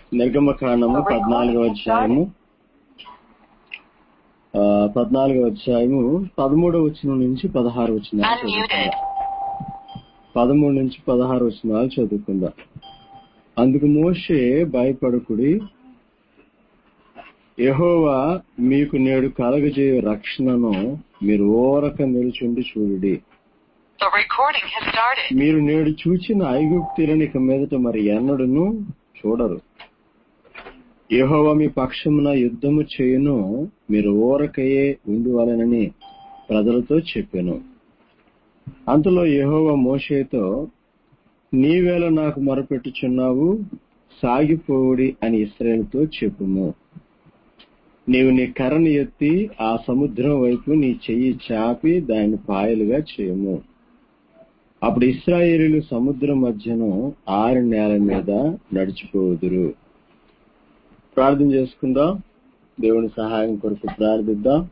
నిర్గమకాండము పద్నాలుగో అధ్యాయము ఆ, పద్నాలుగో అధ్యాయము పదమూడవ వచనం నుంచి పదహారు వచనాలు చదువుకుందాం పదమూడు నుంచి పదహారు వచనాలు చదువుకుందాం అందుకు మోషే భయపడకుడి యెహోవా మీకు నేడు కలగజేయ రక్షణను మీరు ఓరక నిలుచుండి చూడుడి The recording has started. మీరు నేడు చూచిన ఐగుప్తులను ఇక మీదట మరి ఎన్నడూను చూడరు యెహోవా మీ పక్షమున యుద్ధము చేయును మీరు ఓరకయే ఉండువలనని ప్రజలతో చెప్పాను అంతలో యెహోవా మోషేతో నీవేళ నాకు మొరపెట్టుచున్నావు సాగిపోవుడి అని ఇస్రాయేలుతో చెప్పుము నీవు నీ కర్రను ఎత్తి ఆ సముద్రం వైపు నీ చెయ్యి చాపి దాన్ని పాయలుగా చేయము అప్పుడు ఇస్రాయేలీలు సముద్రం మధ్యను ఆరు నేల మీద నడిచిపోదురు ప్రార్థన చేసుకుందాం దేవుని సహాయం కొరకు ప్రార్థిద్దాం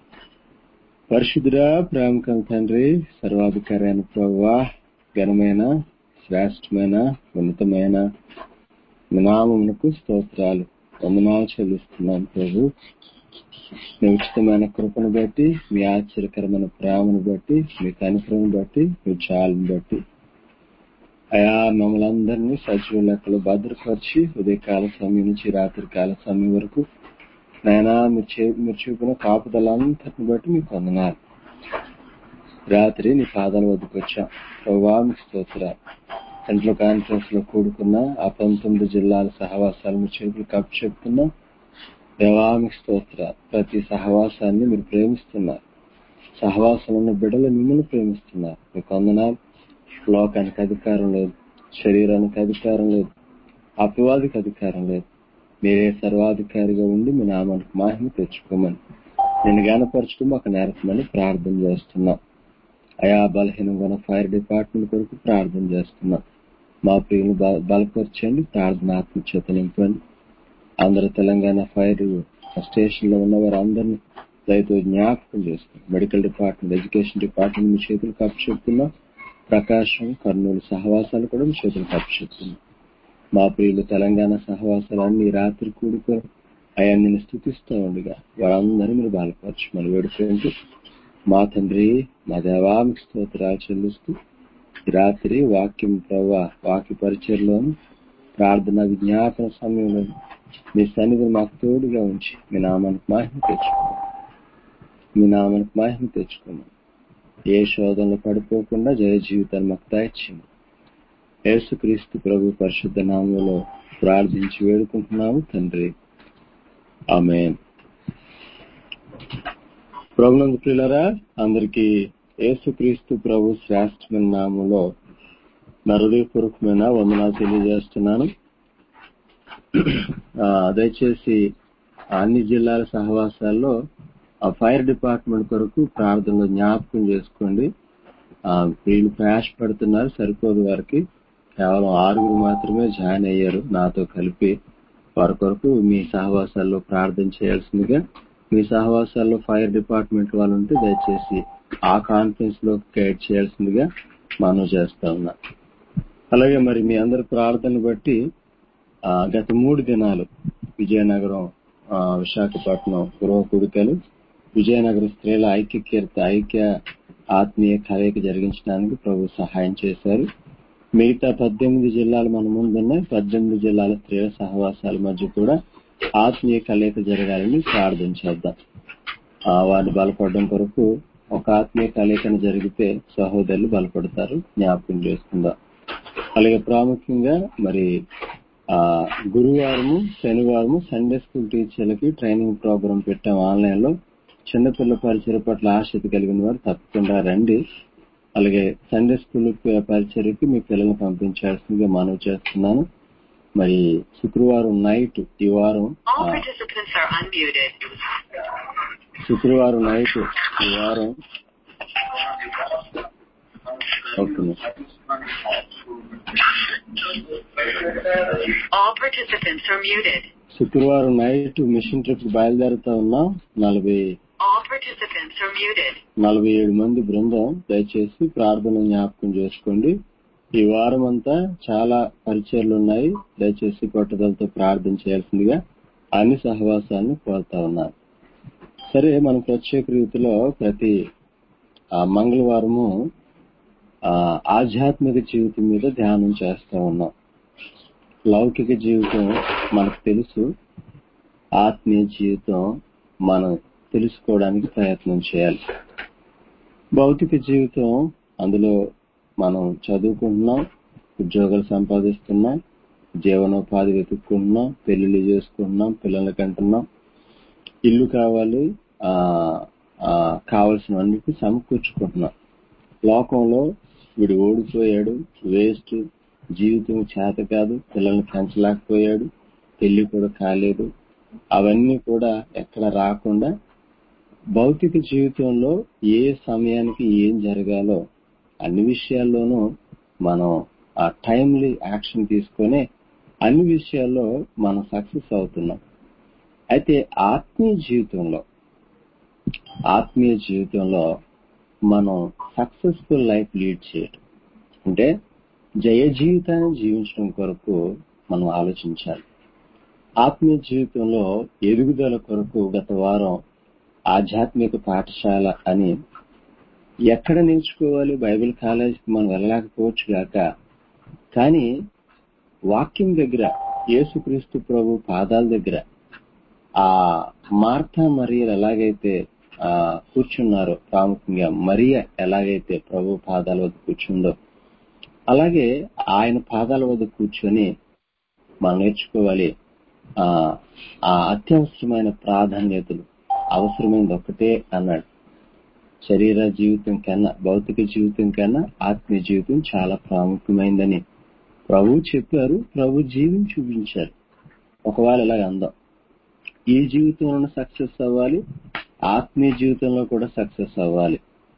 పరిశుద్ధుడా ప్రేమకం తండ్రి సర్వాధికారి అయిన ప్రభువా ఘనమైన శ్రేష్టమైన ఉన్నతమైన మీ నామమునకు స్తోత్రాలు వందనాలు చెల్లిస్తున్నాను ప్రభు మీ ఉచితమైన కృపను బట్టి మీ ఆశ్చర్యకరమైన ప్రేమను బట్టి మీ కనికరం బట్టి మీ చాలును బట్టి అయా మమ్మల్ని అందరినీ సజీవ లెక్కలు భద్రపరిచి ఉదయకాల సమయం నుంచి రాత్రి కాల సమయం వరకు నాయనా మీరు చే- మీరు చూపిన కాపుదలంతటిని బట్టి మీకు వందనాలు రాత్రి నీ పాదాల వద్దకు వచ్చాం ప్రభావ మీకు స్తోత్రాలు సెంట్రల్ కాన్ఫరెన్స్ లో కూడుకున్న ఆ పంతొమ్మిది జిల్లాల సహవాసాలు మీ చేతులు కప్పు చెప్తున్నా దేవానికి స్తోత్ర ప్రతి సహవాసాన్ని మీరు ప్రేమిస్తున్నారు సహవాసం ఉన్న బిడ్డలు మిమ్మల్ని ప్రేమిస్తున్నారు మీకు వందనాలు లోకానికి అధికారం లేదు శరీరానికి అధికారం లేదు అపవాదికి అధికారం లేదు మీరే సర్వాధికారిగా ఉండి మీ నామానికి మాహిమ తెచ్చుకోమని నేను గానపరచడం మాకు నేర్పమని ప్రార్థన చేస్తున్నాం అయా బలహీనంగా ఉన్న ఫైర్ డిపార్ట్మెంట్ కొరకు ప్రార్థన చేస్తున్నాం మా ప్రియులు బ- బలపరచండి ప్రార్థన ఆత్మచేత నింపండి ఆంధ్ర తెలంగాణ ఫైర్ స్టేషన్ లో ఉన్న వారు అందరినీ దయతో జ్ఞాపకం చేసుకోండి మెడికల్ డిపార్ట్మెంట్ ఎడ్యుకేషన్ డిపార్ట్మెంట్ మీ చేతులు కప్పు చెప్తున్నా ప్రకాశం కర్నూలు సహవాసాలు కూడా మీ చేతులు కప్పు చెప్తున్నా మా ప్రియులు తెలంగాణ సహవాసాలు అన్ని రాత్రి కూడుకొని అయా నేను స్థుతిస్తూ ఉండగా వారందరూ మీరు బలపరచమని వేడుకుంటూ మా తండ్రి మా దేవానికి స్తోత్రాలు చెల్లిస్తూ ఈ రాత్రి వాక్యం ప్రవ్వా వాక్య పరిచయలోను ప్రార్థన విజ్ఞాపన సమయంలో మీ సన్నిధిని మాకు తోడుగా ఉంచి మీ నామానికి మహిమ తెచ్చుకోమని మీ నామానికి మహిమ తెచ్చుకోమని ఏ శోధనలో పడిపోకుండా జయ జీవితాన్ని మాకు దయచేయండి యేసుక్రీస్తు ప్రభు పరిశుద్ధ నామంలో ప్రార్థించి వేడుకుంటున్నాము తండ్రి ఆమేన్ ప్రభునందు ప్రియులరా అందరికీ యేసుక్రీస్తు ప్రభు శ్రేష్టమైన నామంలో నా హృదయపూర్వకమైన వందనాలు తెలియజేస్తున్నాను ఆ, దయచేసి అన్ని జిల్లాల సహవాసాల్లో ఆ ఫైర్ డిపార్ట్మెంట్ కొరకు ప్రార్థనలు జ్ఞాపకం చేసుకోండి ఆ, వీళ్ళు ప్రయాసపడుతున్నారు సరిపోదు వారికి కేవలం ఆరుగురు మాత్రమే జాయిన్ అయ్యారు నాతో కలిపి వారి కొరకు మీ సహవాసాల్లో ప్రార్థన చేయాల్సిందిగా మీ సహవాసాల్లో ఫైర్ డిపార్ట్మెంట్ వాళ్ళు ఉంటే దయచేసి ఆ కాన్ఫరెన్స్ లో గైడ్ చేయాల్సిందిగా మనం చేస్తా ఉన్నా అలాగే మరి మీ అందరి ప్రార్థనలు బట్టి ఆ, గత మూడు దినాలు విజయనగరం ఆ, విశాఖపట్నం గృహ కుడికలు విజయనగరం స్త్రీల ఐక్య కీర్త ఐక్య ఆత్మీయ కలయిక జరిగించడానికి ప్రభు సహాయం చేశారు మిగతా పద్దెనిమిది జిల్లాలు మన ముందున్నాయి పద్దెనిమిది జిల్లాల స్త్రీల సహవాసాల మధ్య కూడా ఆత్మీయ కలయిక జరగాలని ప్రార్థన చేద్దాం ఆ, వారిని బలపడడం కొరకు ఒక ఆత్మీయ కలయికను జరిగితే సహోదరులు బలపడతారు జ్ఞాపకం చేసుకుందాం అలాగే ప్రాముఖ్యంగా మరి ఆ గురువారము శనివారము సండే స్కూల్ టీచర్లకి ట్రైనింగ్ ప్రోగ్రాం పెట్టాం ఆన్లైన్ లో చిన్నపిల్ల పరిచయం పట్ల ఆసక్తి కలిగిన వారు తప్పకుండా రండి అలాగే సండే స్కూల్ పరిచర్కి మీ పిల్లల్ని పంపించాల్సిందిగా మనవి చేస్తున్నాను మరి శుక్రవారం నైట్ ఈ వారం All ఆ, participants are unmuted. శుక్రవారం నైట్ ఈ వారం okay All participants are muted. శుక్రవారం నైట్ మిషన్ ట్రిప్ బయలుదేరుతా ఉన్నాం నలభై All participants are muted. నలభై ఏడు మంది బృందం దయచేసి ప్రార్థన జ్ఞాపకం చేసుకోండి ఈ వారం అంతా చాలా పరిచయాలు ఉన్నాయి దయచేసి పట్టుదలతో ప్రార్థన చేయాల్సిందిగా అన్ని సహవాసాన్ని కోరుతా ఉన్నాను సరే మనం ప్రత్యేక రీతిలో ప్రతి ఆ, మంగళవారము ఆ, ఆధ్యాత్మిక జీవితం మీద ధ్యానం చేస్తా ఉన్నాం లౌకిక జీవితం మనకు తెలుసు ఆత్మీయ జీవితం మనం తెలుసుకోవడానికి ప్రయత్నం చేయాలి భౌతిక జీవితం అందులో మనం చదువుకుంటున్నాం ఉద్యోగాలు సంపాదిస్తున్నాం జీవనోపాధి వెతుక్కుంటున్నాం పెళ్లిళ్ళు చేసుకుంటున్నాం పిల్లలు కంటున్నాం ఇల్లు కావాలి ఆ ఆ, కావలసినవన్నిటిని సమకూర్చుకుంటున్నాం లోకంలో వీడు ఓడిపోయాడు వేస్ట్ జీవితం చేత కాదు పిల్లల్ని పెంచలేకపోయాడు పెళ్లి కూడా కాలేదు అవన్నీ కూడా ఎక్కడ రాకుండా భౌతిక జీవితంలో ఏ సమయానికి ఏం జరగాలో అన్ని విషయాల్లోనూ మనం ఆ టైమ్లీ యాక్షన్ తీసుకొని అన్ని విషయాల్లో మనం సక్సెస్ అవుతున్నాం అయితే ఆత్మీయ జీవితంలో ఆత్మీయ జీవితంలో మనం సక్సెస్ఫుల్ లైఫ్ లీడ్ చేయడం అంటే జయ జీవితాన్ని జీవించడం కొరకు మనం ఆలోచించాలి ఆత్మీయ జీవితంలో ఎదుగుదల కొరకు గత వారం ఆధ్యాత్మిక పాఠశాల అని ఎక్కడ నేర్చుకోవాలి బైబిల్ కాలేజీకి మనం వెళ్ళలేకపోవచ్చు గాక కానీ వాక్యం దగ్గర యేసుక్రీస్తు ప్రభు పాదాల దగ్గర ఆ మార్తా మరియలు ఎలాగైతే ఆ కూర్చున్నారో ప్రాముఖ్యంగా మరియ ఎలాగైతే ప్రభు పాదాల వద్ద కూర్చుందో అలాగే ఆయన పాదాల వద్ద కూర్చొని మనం నేర్చుకోవాలి ఆ ఆ అత్యవసరమైన ప్రాధాన్యతలు అవసరమైనది ఒకటే అన్నాడు శరీర జీవితం కన్నా భౌతిక జీవితం కన్నా ఆత్మీయ జీవితం చాలా ప్రాముఖ్యమైందని ప్రభు చెప్పారు ప్రభు జీవిని చూపించారు ఒకవేళ ఇలాగ అందాం ఈ జీవితంలో సక్సెస్ అవ్వాలి ఆత్మీయ జీవితంలో కూడా సక్సెస్ అవ్వాలి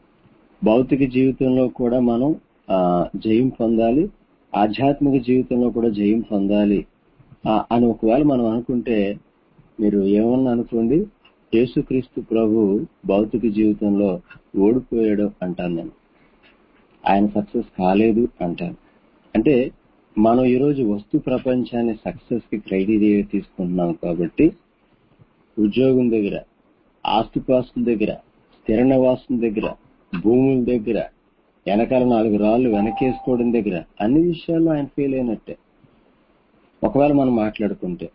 భౌతిక జీవితంలో కూడా మనం ఆ, జయం పొందాలి ఆధ్యాత్మిక జీవితంలో కూడా జయం పొందాలి ఆ, అని ఒకవేళ మనం అనుకుంటే మీరు ఏమన్నా అనుకోండి యేసుక్రీస్తు ప్రభు భౌతిక జీవితంలో ఓడిపోయాడు అంటాను నేను ఆయన సక్సెస్ కాలేదు అంటాను అంటే మనం ఈరోజు వస్తు ప్రపంచాన్ని సక్సెస్ కి క్రైటీరియా తీసుకుంటున్నాం కాబట్టి ఉద్యోగం దగ్గర ఆస్తిపాస్తుల దగ్గర స్థిర నివాసం దగ్గర భూముల దగ్గర వెనకాల నాలుగు రాళ్ళు వెనకేసుకోవడం దగ్గర అన్ని విషయాల్లో ఆయన ఫెయిల్ అయినట్టే ఒకవేళ మనం మాట్లాడుకుంటే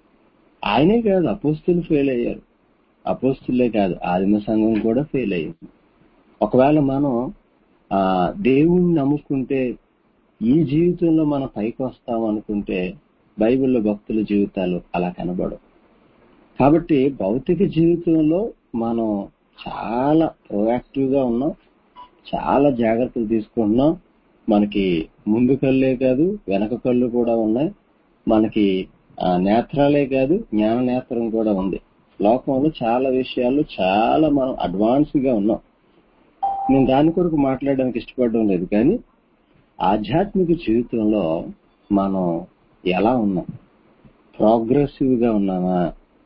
ఆయనే కాదు అపోస్తులు ఫెయిల్ అయ్యారు అపోస్తులే కాదు ఆదిమ సంఘం కూడా ఫెయిల్ అయ్యింది ఒకవేళ మనం ఆ దేవుణ్ణి నమ్ముకుంటే ఈ జీవితంలో మనం పైకి వస్తాం అనుకుంటే బైబిల్లో భక్తుల జీవితాలు అలా కనబడవు కాబట్టి భౌతిక జీవితంలో మనం చాలా ప్రొయాక్టివ్ గా ఉన్నాం చాలా జాగ్రత్తలు తీసుకుంటున్నాం మనకి ముందు కళ్ళే కాదు వెనక కళ్ళు కూడా ఉన్నాయి మనకి ఆ, నేత్రాలే కాదు జ్ఞాన నేత్రం కూడా ఉంది లోకంలో చాలా విషయాల్లో చాలా మనం అడ్వాన్స్ గా ఉన్నాం నేను దాని కొరకు మాట్లాడడానికి ఇష్టపడడం లేదు కానీ ఆధ్యాత్మిక జీవితంలో మనం ఎలా ఉన్నాం ప్రోగ్రెసివ్ గా ఉన్నామా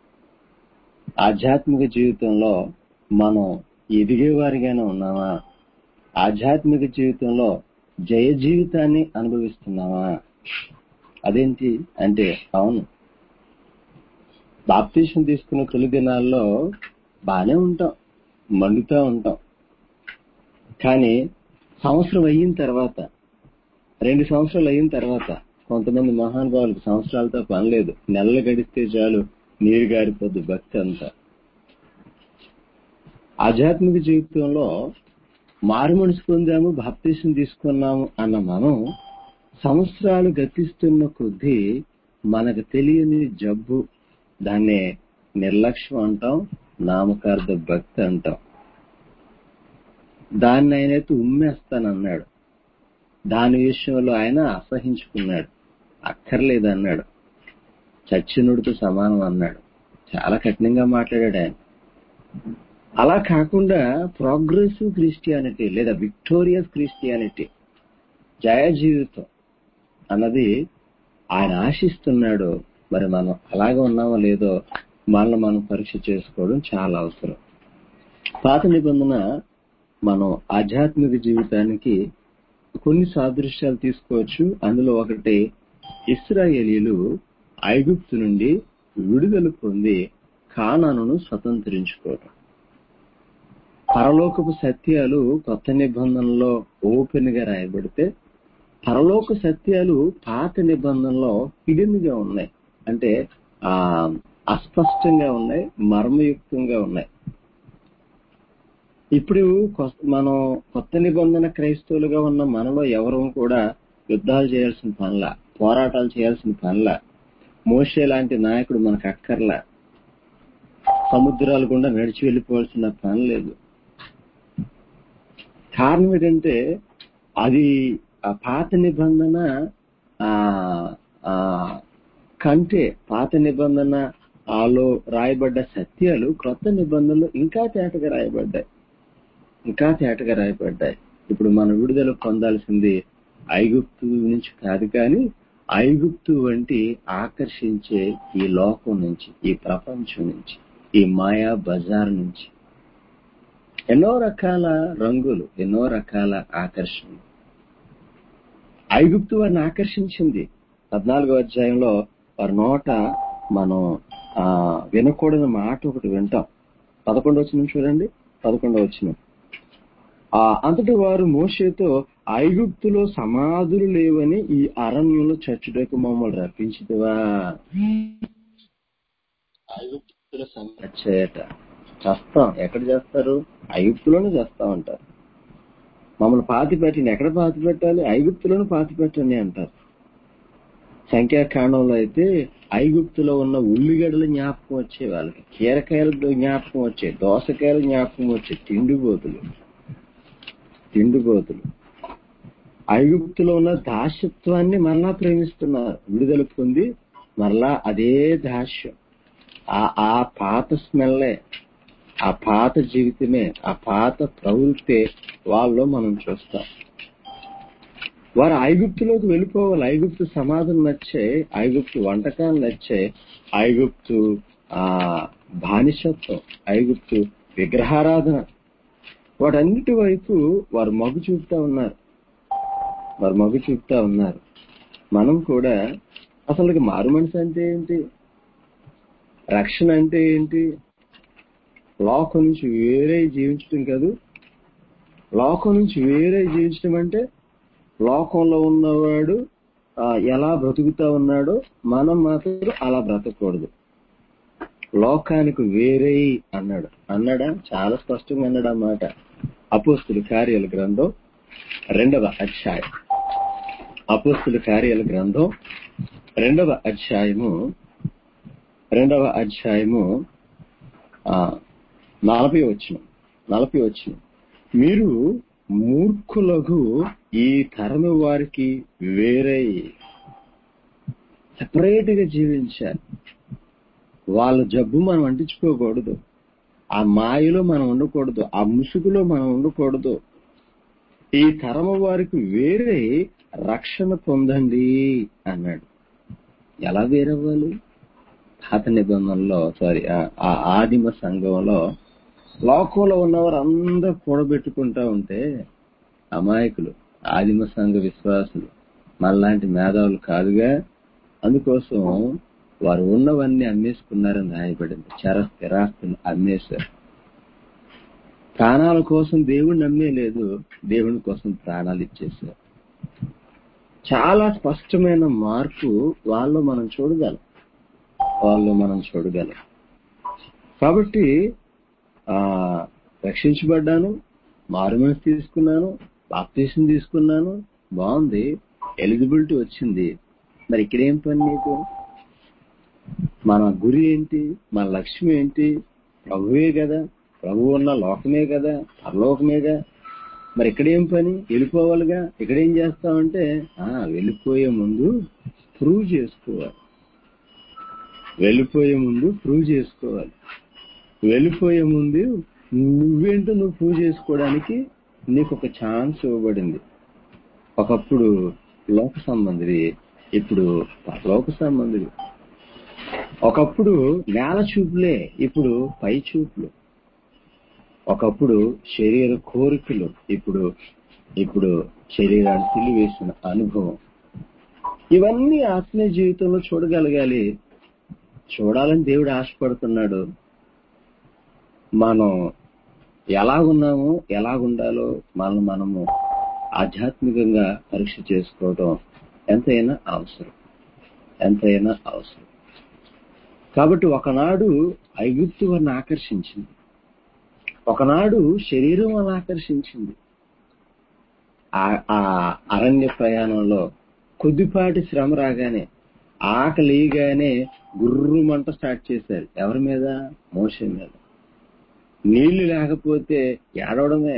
ఆధ్యాత్మిక జీవితంలో మనం ఎదిగేవారిగానే ఉన్నామా ఆధ్యాత్మిక జీవితంలో జయ జీవితాన్ని అనుభవిస్తున్నామా అదేంటి అంటే అవును బాప్తీసం తీసుకున్న తొలి దినాల్లో బానే ఉంటాం మండుతా ఉంటాం కానీ సంవత్సరం అయిన తర్వాత రెండు సంవత్సరాలు అయిన తర్వాత కొంతమంది మహానుభావులకు సంవత్సరాలతో పని లేదు నెలలు గడిస్తే చాలు నీరు గారిపోద్ది భక్తి అంతా ఆధ్యాత్మిక జీవితంలో మారు మనసు పొందాము బాప్తీసం తీసుకున్నాము అన్న మనం సంవత్సరాలు గతిస్తున్న కొద్దీ మనకు తెలియని జబ్బు దాన్నే నిర్లక్ష్యం అంటాం నామకార్థ భక్తి అంటాం దాన్ని ఆయనైతే ఉమ్మేస్తానన్నాడు దాని విషయంలో ఆయన అసహించుకున్నాడు అక్కర్లేదు అన్నాడు చచ్చినుడితో సమానం అన్నాడు చాలా కఠినంగా మాట్లాడాడు ఆయన అలా కాకుండా ప్రోగ్రెసివ్ క్రిస్టియానిటీ లేదా విక్టోరియస్ క్రిస్టియానిటీ జయ జీవితం అన్నది ఆయన ఆశిస్తున్నాడు మరి మనం అలాగే ఉన్నామో లేదో మనల్ని మనం పరీక్ష చేసుకోవడం చాలా అవసరం పాత నిబంధన మనం ఆధ్యాత్మిక జీవితానికి కొన్ని సాదృశ్యాలు తీసుకోవచ్చు అందులో ఒకటి ఇస్రాయేలీలు ఐగుప్తు నుండి విడుదల పొంది కానాను స్వతంత్రించుకోవడం పరలోకపు సత్యాలు కొత్త నిబంధనలో ఓపెన్ గా రాయబడితే పరలోక సత్యాలు పాత నిబంధనలో హిడెన్ గా ఉన్నాయి అంటే ఆ అస్పష్టంగా ఉన్నాయి మర్మయుక్తంగా ఉన్నాయి ఇప్పుడు కొత్త- మనం కొత్త నిబంధన క్రైస్తవులుగా ఉన్న మనలో ఎవరు కూడా యుద్ధాలు చేయాల్సిన పనిలా పోరాటాలు చేయాల్సిన పనిలా మోషే లాంటి నాయకుడు మనకు అక్కర్లా సముద్రాలు గుండా నడిచి వెళ్ళిపోవాల్సిన పని లేదు కారణం ఏంటంటే అది ఆ పాత నిబంధన ఆ ఆ కంటే పాత నిబంధన ఆలో రాయబడ్డ సత్యాలు కొత్త నిబంధనలు ఇంకా తేటగా రాయబడ్డాయి ఇంకా తేటగా రాయబడ్డాయి ఇప్పుడు మనం విడుదల పొందాల్సింది ఐగుప్తు నుంచి కాదు కానీ ఐగుప్తు వంటి ఆకర్షించే ఈ లోకం నుంచి ఈ ప్రపంచం నుంచి ఈ మాయా బజార్ నుంచి ఎన్నో రకాల రంగులు ఎన్నో రకాల ఆకర్షణలు ఐగుప్తు వారిని ఆకర్షించింది పద్నాలుగో అధ్యాయంలో వారి నోట మనం ఆ వినకూడని మాట ఒకటి వింటాం పదకొండు వచ్చిన చూడండి పదకొండో వచ్చిన ఆ అంతటి వారు మోషేతో ఐగుప్తులో సమాధులు లేవని ఈ అరణ్యంలో చచ్చుటకు మమ్మల్ని రప్పించిదివా ఐగుప్తులో వచ్చాయట చేస్తాం ఎక్కడ చేస్తారు ఐగుప్తులోనే చేస్తా ఉంటారు మమ్మల్ని పాతి పెట్టండి ఎక్కడ పాతి పెట్టాలి ఐగుప్తులోనే పాతి పెట్టండి అంటారు సంఖ్యాకాండంలో అయితే ఐగుప్తులో ఉన్న ఉల్లిగడ్డలు జ్ఞాపకం వచ్చే వాళ్ళకి కీరకాయలు జ్ఞాపకం వచ్చే దోసకాయలు జ్ఞాపకం వచ్చే తిండిపోతులు తిండిపోతులు ఐగుప్తులో ఉన్న దాస్యత్వాన్ని మరలా ప్రేమిస్తున్నారు విడుదల పొంది మరలా అదే దాస్యం ఆ ఆ పాత స్మెల్లే ఆ పాత జీవితమే ఆ పాత ప్రవృత్తే వాళ్ళలో మనం చూస్తాం వారు ఐగుప్తులోకి వెళ్ళిపోవాలి ఐగుప్తు సమాధులు నచ్చే ఐగుప్తు వంటకాలు నచ్చే ఐగుప్తు ఆ బానిసత్వం ఐగుప్తు విగ్రహారాధన వాటన్నిటి వైపు వారు మగ్గు చూపుతా ఉన్నారు వారు మగ్గు చూపుతా ఉన్నారు మనం కూడా అసలు మారు మనసు అంటే ఏంటి రక్షణ అంటే ఏంటి లోకం నుంచి వేరే జీవించడం కాదు లోకం నుంచి వేరే జీవించడం అంటే లోకంలో ఉన్నవాడు ఆ, ఎలా బ్రతుకుతా ఉన్నాడో మనం మాత్రం అలా బ్రతకూడదు లోకానికి వేరే అన్నాడు అన్నాడా చాలా స్పష్టంగా అన్నాడు ఆ మాట అపోస్తుల కార్యాల గ్రంథం రెండవ అధ్యాయం అపోస్తుల కార్యాల గ్రంథం రెండవ అధ్యాయము రెండవ అధ్యాయము ఆ నలభై వచ్చిన నలభై వచ్చిన మీరు మూర్ఖులకు ఈ తరము వారికి వేరే సెపరేట్ గా జీవించాలి వాళ్ళ జబ్బు మనం అంటించుకోకూడదు ఆ మాయలో మనం ఉండకూడదు ఆ ముసుగులో మనం ఉండకూడదు ఈ తరము వారికి వేరే రక్షణ పొందండి అన్నాడు ఎలా వేరవ్వాలి పాత నిబంధనలో సారీ ఆ ఆదిమ సంఘంలో లోకంలో ఉన్నవారు అందరూ కూడబెట్టుకుంటా ఉంటే అమాయకులు ఆదిమ సంఘ విశ్వాసులు మనలాంటి మేధావులు కాదుగా అందుకోసం వారు ఉన్నవన్నీ అమ్మేసుకున్నారని రాయబడింది చర స్థిరాస్తులు అమ్మేశారు ప్రాణాల కోసం దేవుణ్ణి అమ్మేలేదు దేవుని కోసం ప్రాణాలు ఇచ్చేశారు చాలా స్పష్టమైన మార్పు వాళ్ళు మనం చూడగలం వాళ్ళు మనం చూడగలం కాబట్టి ఆ రక్షించబడ్డాను మారుమనసు తీసుకున్నాను బాప్తీసం తీసుకున్నాను బాగుంది ఎలిజిబిలిటీ వచ్చింది మరి ఇక్కడేం పని నీకు మన గురి ఏంటి మన లక్ష్యం ఏంటి ప్రభువే కదా ప్రభు ఉన్న లోకమే కదా పరలోకమేగా మరి ఇక్కడేం పని వెళ్ళిపోవాలిగా ఇక్కడేం చేస్తామంటే ఆ వెళ్ళిపోయే ముందు ప్రూవ్ చేసుకోవాలి వెళ్ళిపోయే ముందు ప్రూవ్ చేసుకోవాలి వెళ్ళిపోయే ముందు నువ్వేంటో నువ్వు ప్రూవ్ చేసుకోవడానికి నీకు ఒక ఛాన్స్ ఇవ్వబడింది ఒకప్పుడు లోక సంబంధివి ఇప్పుడు లోక సంబంధివి ఒకప్పుడు నేల చూపులే ఇప్పుడు పై చూపులు ఒకప్పుడు శరీర కోరికలు ఇప్పుడు ఇప్పుడు శరీరాన్ని సిలివేసిన అనుభవం ఇవన్నీ ఆత్మీయ జీవితంలో చూడగలగాలి చూడాలని దేవుడు ఆశపడుతున్నాడు మనం ఎలాగున్నామో ఎలాగుండాలో మనం మనము ఆధ్యాత్మికంగా పరీక్ష చేసుకోవడం ఎంతైనా అవసరం ఎంతైనా అవసరం కాబట్టి ఒకనాడు ఐగుప్తు వారిని ఆకర్షించింది ఒకనాడు శరీరం వాళ్ళని ఆకర్షించింది ఆ- ఆ అరణ్య ప్రయాణంలో కొద్దిపాటి శ్రమ రాగానే ఆకలిగానే గుర్రుమంట స్టార్ట్ చేశారు ఎవరి మీద మోషన్ మీద నీళ్లు లేకపోతే ఏడవడమే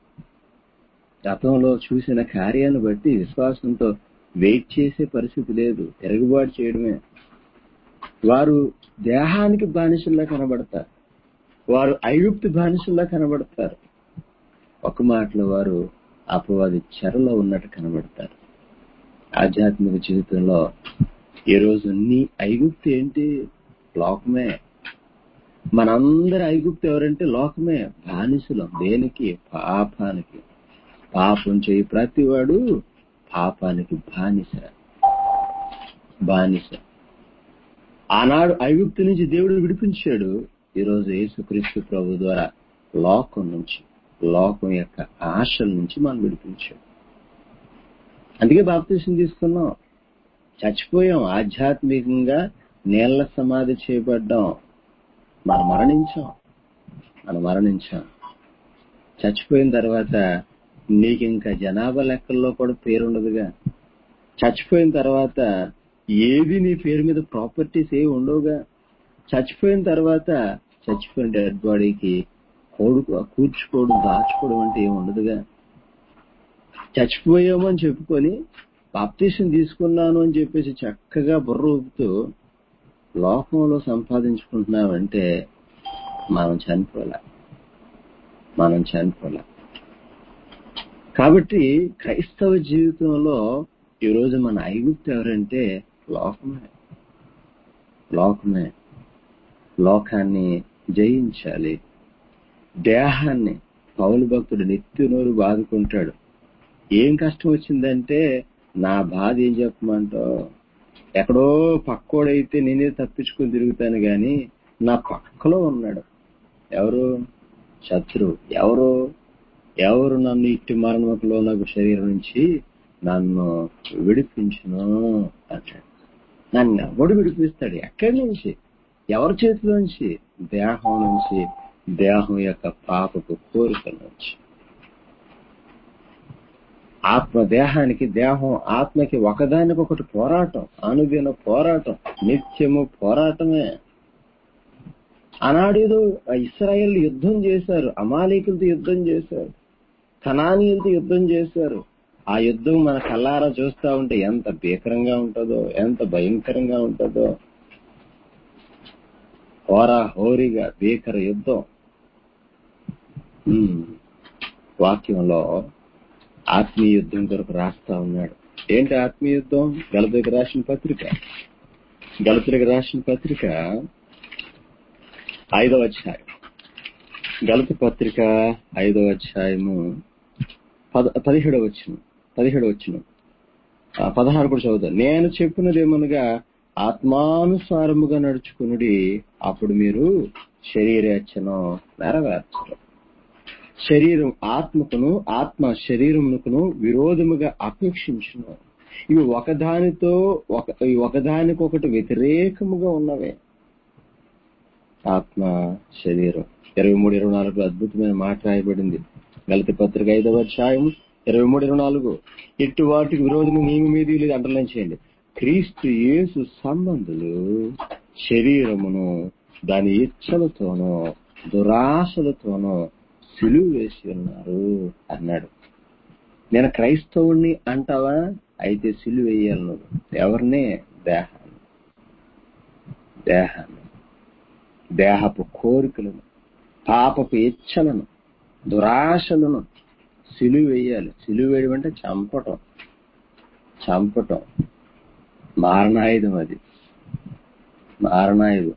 గతంలో చూసిన కార్యాన్ని బట్టి విశ్వాసంతో వెయిట్ చేసే పరిస్థితి లేదు తిరుగుబాటు చేయడమే వారు దేహానికి బానిసల్లా కనబడతారు వారు ఐగుప్తు బానిసల్లా కనబడతారు ఒక మాటలో వారు అపవాది చెరలో ఉన్నట్టు కనబడతారు ఆధ్యాత్మిక జీవితంలో ఈ రోజు నీ ఐగుప్తు ఏంటి లోకమే మనందరి ఐగుప్తు ఎవరంటే లోకమే బానిసలం దేనికి పాపానికి పాపం చేయి ప్రతివాడు పాపానికి బానిస బానిస ఆనాడు ఐగుప్తు నుంచి దేవుడు విడిపించాడు ఈరోజు యేసుక్రీస్తు ప్రభు ద్వారా లోకం నుంచి లోకం యొక్క ఆశల నుంచి మనం విడిపించాడు అందుకే బాప్తీసం తీసుకున్నాం చచ్చిపోయాం ఆధ్యాత్మికంగా నీళ్ల సమాధి చేయబడ్డాం మనం మరణించాం మనం మరణించాం చచ్చిపోయిన తర్వాత నీకు ఇంకా జనాభా లెక్కల్లో కూడా పేరుండదుగా చచ్చిపోయిన తర్వాత ఏది నీ పేరు మీద ప్రాపర్టీస్ ఏ ఉండవుగా చచ్చిపోయిన తర్వాత చచ్చిపోయిన డెడ్ బాడీకి కోడు కూర్చుకోవడం దాచుకోవడం అంటే ఏమి ఉండదుగా చచ్చిపోయాము అని చెప్పుకొని బాప్తీసం తీసుకున్నాను అని చెప్పేసి చక్కగా బుర్ర ఊపుతూ లోకంలో సంపాదించుకుంటున్నామంటే మనం చనిపోలే మనం చనిపోలే కాబట్టి క్రైస్తవ జీవితంలో ఈరోజు మన ఐగుప్తు ఎవరంటే లోకమే లోకమే లోకాన్ని జయించాలి దేహాన్ని పౌలు భక్తుడు నెత్తి నోరు బాదుకుంటాడు ఏం కష్టం వచ్చిందంటే నా బాధ ఏం చెప్పమంటావు ఎక్కడో పక్కోడైతే నేనే తప్పించుకొని తిరుగుతాను గాని నా పక్కలో ఉన్నాడు ఎవరు శత్రువు ఎవరు ఎవరు నన్ను ఇట్టి మరణములో నాకు శరీరం నుంచి నన్ను విడిపించును అంటాడు నన్ను ఎవడు విడిపిస్తాడు ఎక్కడి నుంచి ఎవరి చేతిలోంచి దేహం నుంచి దేహం యొక్క పాపపు కోరికల నుంచి ఆత్మ దేహానికి దేహం ఆత్మకి ఒకదానికొకటి పోరాటం అనుదిన పోరాటం నిత్యము పోరాటమే ఆనాడేదో ఇస్రాయేల్ యుద్ధం చేశారు అమాలీకులతో యుద్ధం చేశారు కనానీయులతో యుద్ధం చేశారు ఆ యుద్ధం మన కల్లారా చూస్తా ఉంటే ఎంత భీకరంగా ఉంటుందో ఎంత భయంకరంగా ఉంటుందో హోరా హోరీగా భీకర యుద్ధం ఉమ్. వాక్యంలో ఆత్మీయ యుద్ధం కొరకు రాస్తా ఉన్నాడు ఏంటి ఆత్మీయ యుద్ధం గలతకి రాసిన పత్రిక గలతకి రాసిన పత్రిక ఐదవ అధ్యాయం గలతి పత్రిక ఐదవ అధ్యాయము పద పదిహేడవ వచ్చిన పదిహేడు వచ్చిన పదహారు కూడా చదువుతాను నేను చెప్పినదేమనగా ఆత్మానుసారముగా నడుచుకునుడి అప్పుడు మీరు శరీరేచ్ఛను నెరవేర్చరు శరీరం ఆత్మకును ఆత్మ శరీరమునకును విరోధముగా అపేక్షించును ఇవి ఒకదానితో ఒక ఇవి ఒకదానికొకటి వ్యతిరేకముగా ఉన్నవే ఆత్మ శరీరం ఇరవై మూడు ఇరవై నాలుగు అద్భుతమైన మాట రాయబడింది గలతి పత్రిక ఐదవ అధ్యాయం ఇరవై మూడు ఇరవై నాలుగు ఇటు వాటికి విరోధము మేము మీద లేదు అండర్లైన్ చేయండి క్రీస్తు యేసు సంబంధులు శరీరమును దాని ఇచ్చలతోనూ దురాశలతోనూ సిలువ వేసి ఉన్నారు అన్నాడు నేను క్రైస్తవుణ్ణి అంటావా అయితే సిలువ వేయాలి నువ్వు ఎవరినే దేహాన్ని దేహాన్ని దేహపు కోరికలను పాపపు ఇచ్చలను దురాశలను సిలువ వేయాలి సిలువ వేయడం అంటే చంపటం చంపటం మారణాయుధం అది మారణాయుధం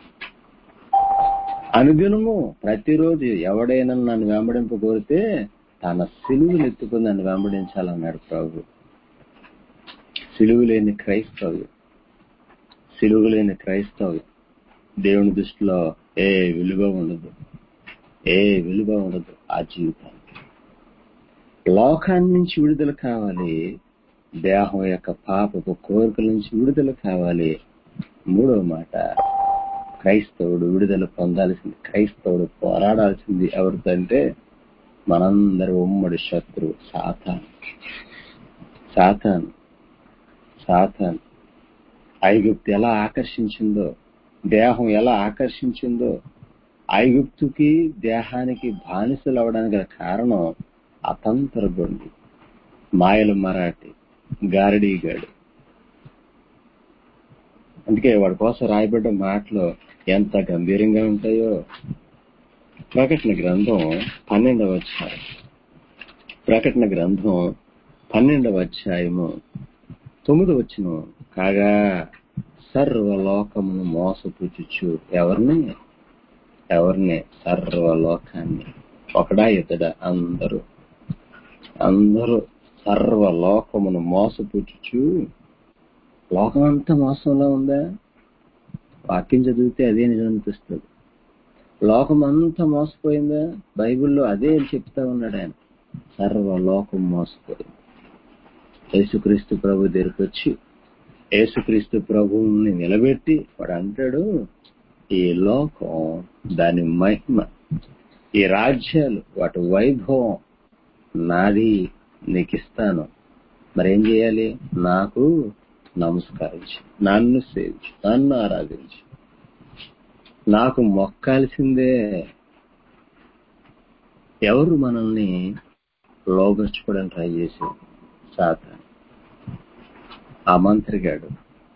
అనుదినము ప్రతిరోజు ఎవడైనా నన్ను వెంబడింప కోరితే తన సిలువులు ఎత్తుకుని నన్ను వెంబడించాలన్నాడు ప్రభు సిలువు లేని క్రైస్తవ్యం సిలువు లేని క్రైస్తవ్యం దేవుని దృష్టిలో ఏ విలువ ఉండదు ఏ విలువ ఉండదు ఆ జీవితానికి లోకాన్ని నుంచి విడుదల కావాలి దేహం యొక్క పాపపు కోరికల నుంచి విడుదల కావాలి మూడవ మాట క్రైస్తవుడు విడుదల పొందాల్సింది క్రైస్తవుడు పోరాడాల్సింది ఎవరితో అంటే మనందరి ఉమ్మడి శత్రువు సాతాన్ సాతాన్ సాతాన్ ఐగుప్తు ఎలా ఆకర్షించిందో దేహం ఎలా ఆకర్షించిందో ఐగుప్తుకి దేహానికి బానిసలు అవడానికి గల కారణం అతంతర గొండి మాయల మరాఠీ గారడీగాడు అందుకే వాడి కోసం రాయబడ్డ మాటలు ఎంత గంభీరంగా ఉంటాయో ప్రకటన గ్రంథం పన్నెండవ అధ్యాయం ప్రకటన గ్రంథం పన్నెండవ అధ్యాయము తొమ్మిదవ వచ్చిన కాగా సర్వలోకమును మోసపుచ్చుచు ఎవరిని ఎవరిని సర్వలోకాన్ని ఒకడా ఇతడా అందరూ అందరూ సర్వలోకమును మోసపుచ్చుచు లోకం అంతా మోసంలో ఉందా వాక్యం చదివితే అదే నిజం అనిపిస్తుంది లోకం అంతా మోసపోయిందా బైబిల్లో అదే చెప్తా ఉన్నాడు ఆయన సర్వలోకం మోసపోయింది యేసుక్రీస్తు ప్రభు దగ్గరికి వచ్చి యేసుక్రీస్తు ప్రభువుని నిలబెట్టి వాడు అంటాడు ఈ లోకం దాని మహిమ ఈ రాజ్యాలు వాటి వైభవం నాది నీకు ఇస్తాను మరేం చేయాలి నాకు నమస్కరించు నన్ను సేవించు నన్ను ఆరాధించు నాకు మొక్కాల్సిందే ఎవరు మనల్ని లోపరుచుకోవడానికి ట్రై చేసేది సాతాను ఆ మంత్రిగాడు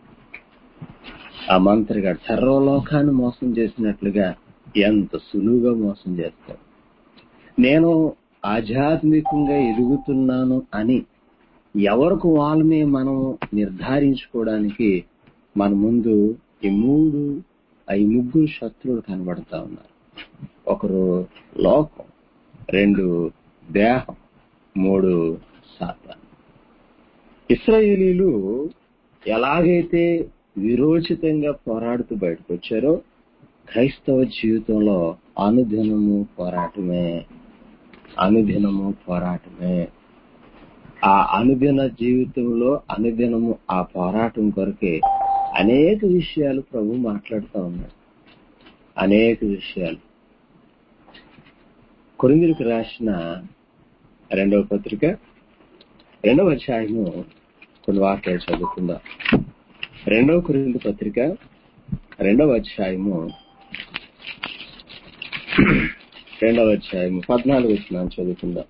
ఆ మంత్రిగాడు సర్వలోకాన్ని మోసం చేసినట్లుగా ఎంత సులువుగా మోసం చేస్తాడు నేను ఆధ్యాత్మికంగా ఎదుగుతున్నాను అని ఎవరికి వాళ్ళమే మనం నిర్ధారించుకోవడానికి మన ముందు ఈ మూడు ఈ ముగ్గురు శత్రువులు కనబడతా ఉన్నారు ఒకరు లోకం రెండు దేహం మూడు సాతాన్ ఇస్రాయేలీలు ఎలాగైతే విరోచితంగా పోరాడుతూ బయటకు వచ్చారో క్రైస్తవ జీవితంలో అనుదినము పోరాటమే అనుదినము పోరాటమే ఆ అనుదిన జీవితంలో అనుదినము ఆ పోరాటం కొరకే అనేక విషయాలు ప్రభు మాట్లాడుతూ ఉన్నాడు అనేక విషయాలు కొరిందులకు రాసిన రెండవ పత్రిక రెండవ అధ్యాయము కొన్ని వాక్యాలు చదువుకుందాం రెండవ కొరిందు పత్రిక రెండవ అధ్యాయము రెండవ అధ్యాయము పద్నాలుగు వచ్చిన చదువుకుందాం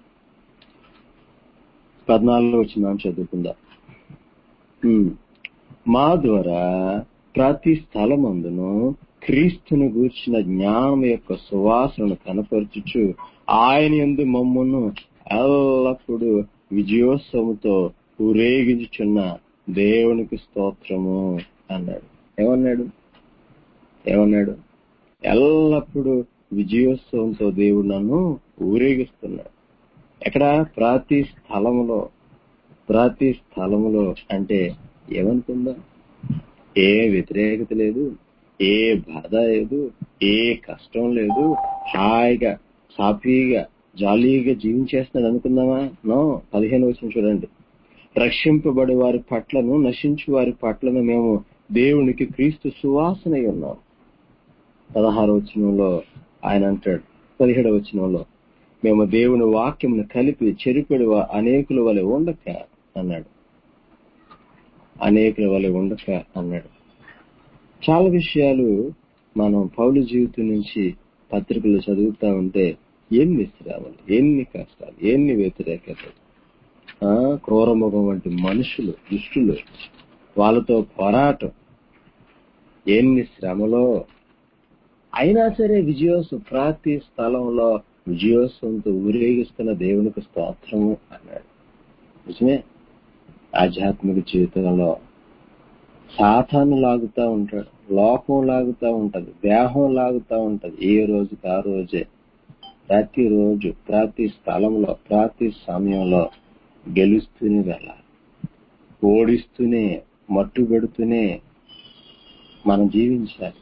పద్నాలుగు వచ్చిన చదువుకుందాం ఉమ్. మా ద్వారా ప్రతి స్థలమందును క్రీస్తును గూర్చిన జ్ఞానం యొక్క సువాసనను కనపరచుచు ఆయన ఎందు మమ్మను ఎల్లప్పుడూ విజయోత్సవంతో ఊరేగించుచున్న దేవునికి స్తోత్రము అన్నాడు ఏమన్నాడు ఏమన్నాడు ఎల్లప్పుడూ విజయోత్సవంతో దేవుడు నన్ను ఊరేగిస్తున్నాడు ఎక్కడ ప్రతి స్థలములో ప్రతి స్థలములో అంటే ఏమనుకుందా ఏ వ్యతిరేకత లేదు ఏ బాధ లేదు ఏ కష్టం లేదు హాయిగా సాఫీగా జాలీగా జీవించేస్తున్నాడు అనుకుందామా నో పదిహేను వచ్చిన చూడండి రక్షింపబడి వారి పట్లను నశించు వారి పట్లను మేము దేవునికి క్రీస్తు సువాసనై ఉన్నాం పదహారు వచనంలో ఆయన అంటాడు పదిహేడవ వచనంలో మేము దేవుని వాక్యమును కలిపి చెరిపెడు అనేకుల వలె ఉండక అన్నాడు అనేకుల వలె ఉండక అన్నాడు చాలా విషయాలు మనం పౌలు జీవితం నుంచి పత్రికలు చదువుతా ఉంటే ఎన్ని శ్రమలు ఎన్ని కష్టాలు ఎన్ని వ్యతిరేకతలు ఆ, క్రూరముఖం వంటి మనుషులు దుష్టులు వాళ్ళతో పోరాటం ఎన్ని శ్రమలో అయినా సరే విజయోత్సవం ప్రతి స్థలంలో విజయోత్సవంతో ఊరేగిస్తున్న దేవునికి స్తోత్రము అన్నాడు నిజమే ఆధ్యాత్మిక జీవితంలో సాతాను లాగుతా ఉంటాడు లోకం లాగుతా ఉంటది దేహం లాగుతా ఉంటది ఏ రోజుకి ఆ రోజే ప్రతిరోజు ప్రతి స్థలంలో ప్రతి సమయంలో గెలుస్తూనే వెళ్ళాలి ఓడిస్తూనే మట్టు పెడుతూనే మనం జీవించాలి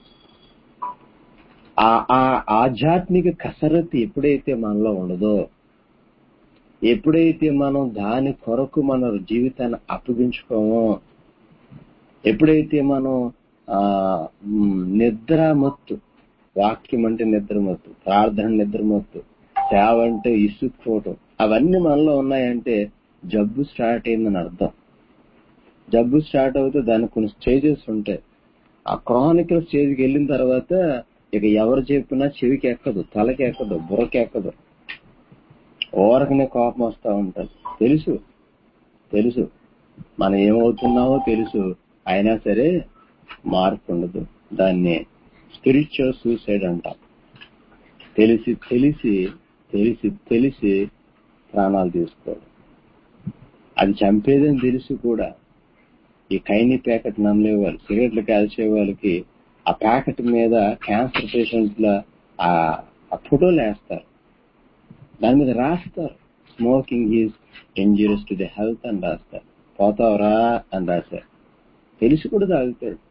ఆ ఆ ఆధ్యాత్మిక కసరత్తు ఎప్పుడైతే మనలో ఉండదో ఎప్పుడైతే మనం దాని కొరకు మన జీవితాన్ని అప్పగించుకోమో ఎప్పుడైతే మనం ఆ మ్, నిద్రమత్తు వాక్యం అంటే నిద్రమత్తు ప్రార్థన నిద్రమత్తు సేవ అంటే ఇసుక్కోవటం అవన్నీ మనలో ఉన్నాయంటే జబ్బు స్టార్ట్ అయిందని అర్థం జబ్బు స్టార్ట్ అవుతే దానికి కొన్ని స్టేజెస్ ఉంటాయి ఆ క్రానికల్ స్టేజ్కి వెళ్ళిన తర్వాత ఇక ఎవరు చెప్పినా చెవికి ఎక్కదు తలకి ఎక్కదు బుర్రకి ఎక్కదు ఓరకనే కోపం వస్తా ఉంటది తెలుసు తెలుసు మనం ఏమవుతున్నామో తెలుసు అయినా సరే మార్పు ఉండదు దాన్ని స్పిరిచువల్ సూసైడ్ అంటాం తెలిసి తెలిసి తెలిసి తెలిసి ప్రాణాలు తీసుకోవడం అది చంపేదని తెలిసి కూడా ఈ కైని ప్యాకెట్ నమ్మలే వాళ్ళు సిగరెట్లు కాల్చే వాళ్ళకి ఆ ప్యాకెట్ మీద క్యాన్సర్ పేషెంట్ల ఆ ఆ ఫోటోలు వేస్తారు దాని మీద రాస్తారు smoking is dangerous to the health అని రాస్తారు పోతావరా అని రాశారు తెలిసి కూడా తాగుతాడు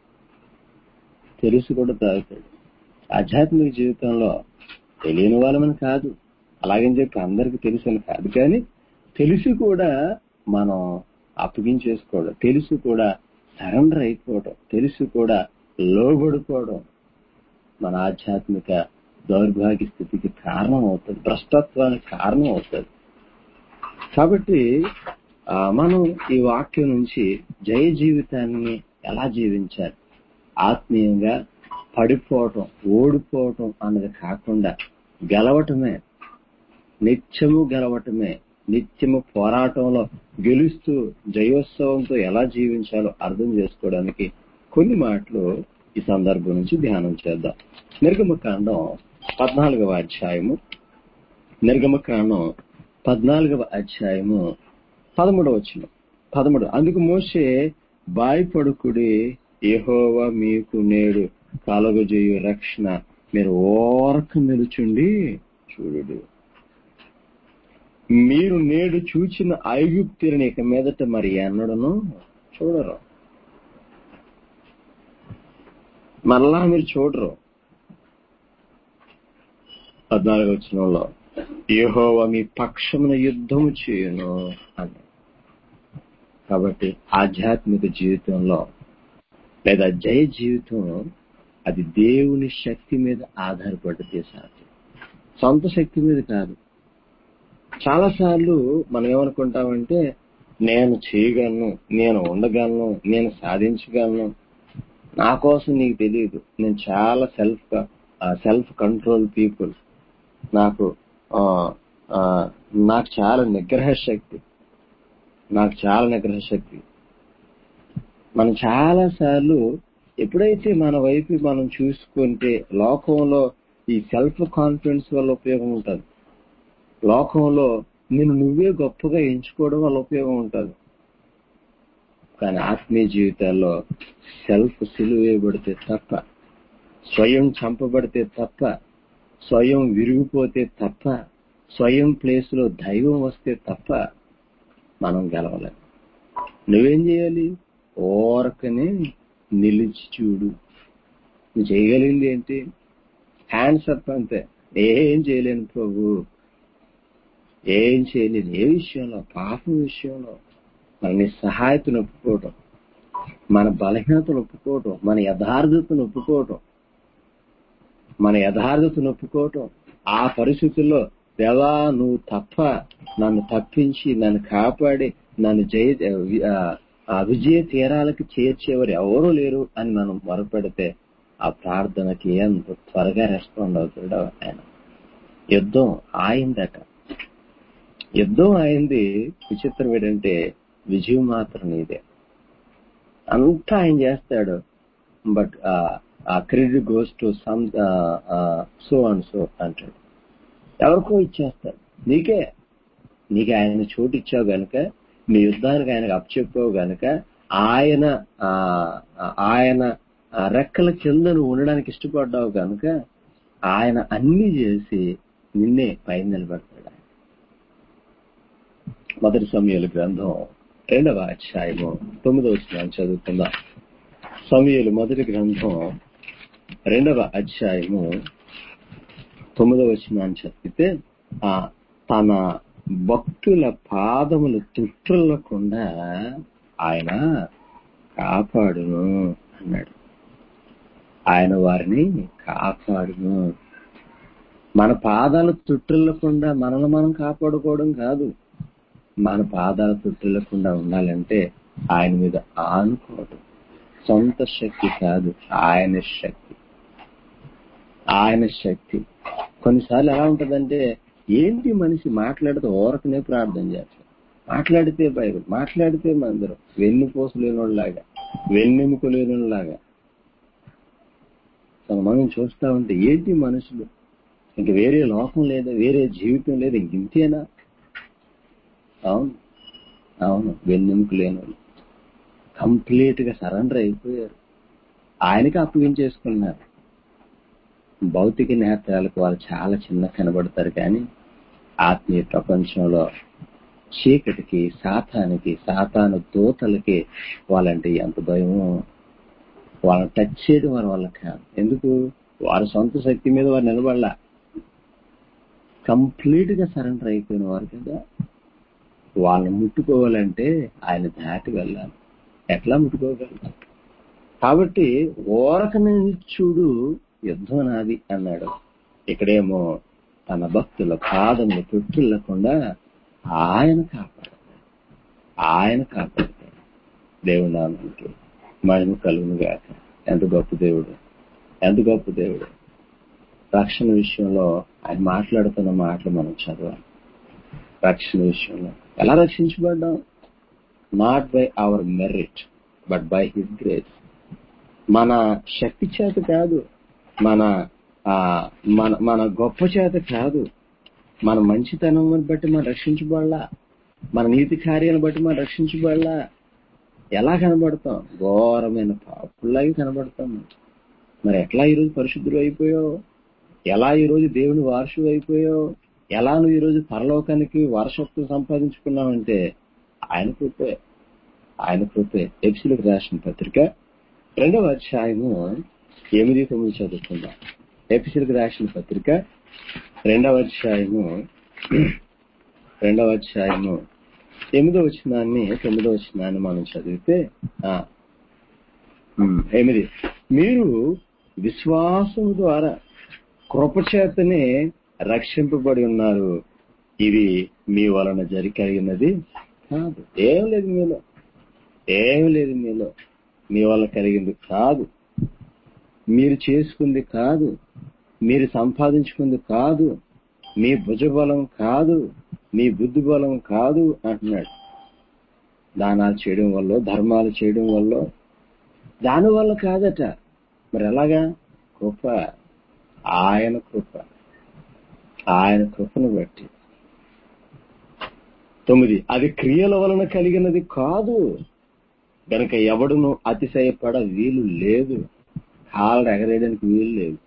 తెలిసి కూడా తాగుతాడు ఆధ్యాత్మిక జీవితంలో తెలియని వాళ్ళమని కాదు అలాగని చెప్పి అందరికి తెలుసని కాదు కానీ తెలిసి కూడా మనం అప్పగించేసుకోవడం తెలిసి కూడా సరెండర్ అయిపోవడం తెలిసి కూడా లోబడిపోవడం మన ఆధ్యాత్మిక దౌర్భాగ్య స్థితికి కారణం అవుతుంది భ్రష్టత్వానికి కారణం అవుతుంది కాబట్టి ఆ, మనం ఈ వాక్యం నుంచి జయ జీవితాన్ని ఎలా జీవించాలి ఆత్మీయంగా పడిపోవటం ఓడిపోవటం అన్నది కాకుండా గెలవటమే నిత్యము గెలవటమే నిత్యము పోరాటంలో గెలుస్తూ జయోత్సవంతో ఎలా జీవించాలో అర్థం చేసుకోవడానికి కొన్ని మాటలు ఈ సందర్భం నుంచి ధ్యానం చేద్దాం నిర్గమకాండం పద్నాలుగవ అధ్యాయము నిర్గమకాండం పద్నాలుగవ అధ్యాయము పదమూడవ వచ్చిన పదమూడు అందుకు మోసే బాయపడుకుడి యెహోవా మీకు నేడు కలుగజేయు రక్షణ మీరు ఓరక నిలుచుండి చూడు మీరు నేడు చూచిన ఐగుప్తిని ఇక మీదట మరి ఎన్నడను చూడరు మరలా మీరు చూడరు పద్నాలుగు వచ్చినంలో యెహోవా మీ పక్షమున యుద్ధము చేయును అని కాబట్టి ఆధ్యాత్మిక జీవితంలో లేదా జయ జీవితం అది దేవుని శక్తి మీద ఆధారపడితే సాధ్యం సొంత శక్తి మీద కాదు చాలా సార్లు మనం ఏమనుకుంటామంటే నేను చేయగలను నేను ఉండగలను నేను సాధించగలను నా కోసం నీకు తెలియదు నేను చాలా సెల్ఫ్ సెల్ఫ్ కంట్రోల్ పీపుల్ నాకు ఆ, ఆ, నాకు చాలా నిగ్రహ శక్తి నాకు చాలా నిగ్రహ శక్తి మనం చాలా సార్లు ఎప్పుడైతే మన వైపు మనం చూసుకుంటే లోకంలో ఈ సెల్ఫ్ కాన్ఫిడెన్స్ వల్ల ఉపయోగం ఉంటుంది లోకంలో నేను నువ్వే గొప్పగా ఎంచుకోవడం వల్ల ఉపయోగం ఉంటుంది కానీ ఆత్మీయ జీవితాల్లో సెల్ఫ్ సిలువ వేయబడితే తప్ప స్వయం చంపబడితే తప్ప స్వయం విరిగిపోతే తప్ప స్వయం ప్లేస్ లో దైవం వస్తే తప్ప మనం గెలవలేం నువ్వేం చేయాలి ఓరకనే నిలిచి చూడు నువ్వు చేయగలిగింది ఏంటి హ్యాండ్స్ అప్ అంతే ఏం చేయలేను ప్రభు ఏం చేయలేదు ఏ విషయంలో పాపం విషయంలో మన నీ సహాయతను ఒప్పుకోవటం మన బలహీనతను ఒప్పుకోవటం మన యథార్థతను ఒప్పుకోవటం మన యథార్థతను ఒప్పుకోవటం ఆ పరిస్థితుల్లో దేవా నువ్వు తప్ప నన్ను తప్పించి నన్ను కాపాడి నన్ను జయ ఆ, ఆ విజయ తీరాలకు చేర్చేవారు ఎవరూ లేరు అని మనం మొరపెడితే ఆ ప్రార్థనకి ఎంత త్వరగా రెస్పాండ్ అవుతాడో ఆయన యుద్ధం ఆయిందట యుద్ధం అయింది విచిత్రం ఏంటంటే విజయం మాత్రం నీదే అంతా ఆయన చేస్తాడు బట్ ఆ credit goes to some so and so అంటాడు ఎవరికో ఇచ్చేస్తాడు నీకే నీకు ఆయన చోటు ఇచ్చావు గనుక నీ యుద్ధానికి ఆయనకు అప్పచెప్పావు గనుక ఆయన ఆ, ఆ, ఆయన ఆ రెక్కల కింద నువ్వు ఉండడానికి ఇష్టపడ్డావు గనుక ఆయన అన్ని చేసి నిన్నే పైన నిలబెడతాడు ఆయన. మొదటి సమయాల గ్రంథం రెండవ అధ్యాయము తొమ్మిదవ వచనాన్ని చదువుకుందాం సమయాలు మొదటి గ్రంథం రెండవ అధ్యాయము తొమ్మిదవ వచనాన్ని చదివితే ఆ తన భక్తుల పాదములు తుట్టులకుండా ఆయన కాపాడును అన్నాడు ఆయన వారిని కాపాడును మన పాదాలు తుట్టులకుండా మనల్ని మనం కాపాడుకోవడం కాదు మన పాదాలు తుట్టులకుండా ఉండాలంటే ఆయన మీద ఆనుకోవడం సొంత శక్తి కాదు ఆయన శక్తి ఆయన శక్తి కొన్నిసార్లు ఎలా ఉంటదంటే ఏంటి మనిషి మాట్లాడితే ఓరకనే ప్రార్థన చేస్తాం మాట్లాడితే బైబిల్ మాట్లాడితే మందిరం వెన్నుపోసు లేనిలాగా వెన్నెముక లేనిలాగా మనం చూస్తా ఉంటే ఏంటి మనుషులు ఇంక వేరే లోకం లేదా వేరే జీవితం లేదా ఇంక ఇంతేనా అవును అవును వెన్నెముక లేని వాళ్ళు కంప్లీట్ గా సరెండర్ అయిపోయారు ఆయనకి అప్పగించేసుకున్నారు భౌతిక నేత్రాలకు వాళ్ళు చాలా చిన్న కనబడతారు కానీ ఆత్మీయ ప్రపంచంలో చీకటికి సాతానికి సాతాను దూతలకి వాళ్ళంటే ఎంత భయమో వాళ్ళని టచ్ చేయడం వారి వల్ల కాదు ఎందుకు వారి సొంత శక్తి మీద వారు నిలబడలా కంప్లీట్ గా సరెండర్ అయిపోయిన వారు కదా వాళ్ళని ముట్టుకోవాలంటే ఆయన దాటి వెళ్ళాలి ఎట్లా ముట్టుకోగలరు కాబట్టి ఓరకనే చూడు యుద్ధం నాది అన్నాడు ఇక్కడేమో తన భక్తుల పాదములు పెట్టులకుండా ఆయన కాపాడతాడు ఆయన కాపాడతాడు దేవుడు నామానికి మహిమ కలుగును గాక ఎంత గొప్ప దేవుడు ఎంత గొప్ప దేవుడు రక్షణ విషయంలో ఆయన మాట్లాడుతున్న మాటలు మనం చదవాలి రక్షణ విషయంలో ఎలా రక్షించబడ్డాం not by our merit but by his grace మన శక్తి చేత కాదు మన ఆ, మన మన గొప్ప చేత కాదు మన మంచితనం బట్టి మనం రక్షించబడలా మన నీతి కార్యాలను బట్టి మనం రక్షించబడలా ఎలా కనబడతాం ఘోరమైన పాపుల్లాగే కనబడతాం మరి ఎట్లా ఈరోజు పరిశుద్ధులు అయిపోయావు ఎలా ఈరోజు దేవుని వారసు అయిపోయావు ఎలా నువ్వు ఈరోజు పరలోకానికి వారసత్వం సంపాదించుకున్నావంటే ఆయన కృపే ఆయన కృపే ఎప్సిలకు రాసిన పత్రిక రెండవ అధ్యాయము ఎనిమిది తొమ్మిది చదువుకుందాం ఎపిసిలకు రాసిన పత్రిక రెండవ అధ్యాయము రెండవ అధ్యాయము ఎనిమిదో వచనాన్ని తొమ్మిదో వచనాన్ని మనం చదివితే ఆ, ఉమ్, ఎనిమిది మీరు విశ్వాసం ద్వారా కృపచేతనే రక్షింపబడి ఉన్నారు ఇది మీ వలన జరి కలిగినది కాదు ఏం లేదు మీలో ఏం లేదు మీలో మీ వల్ల కలిగింది కాదు మీరు చేసుకుంది కాదు మీరు సంపాదించుకుంది కాదు మీ భుజబలం కాదు మీ బుద్ధి బలం కాదు అంటున్నాడు దానాలు చేయడం వల్ల ధర్మాలు చేయడం వల్ల దాని వల్ల కాదట మరి ఎలాగా కృప ఆయన కృప ఆయన కృపను బట్టి తొమ్మిది అది క్రియల వలన కలిగినది కాదు గనక ఎవడును అతిశయపడ వీలు లేదు కాళ్ళు ఎగరేయడానికి వీలు లేదు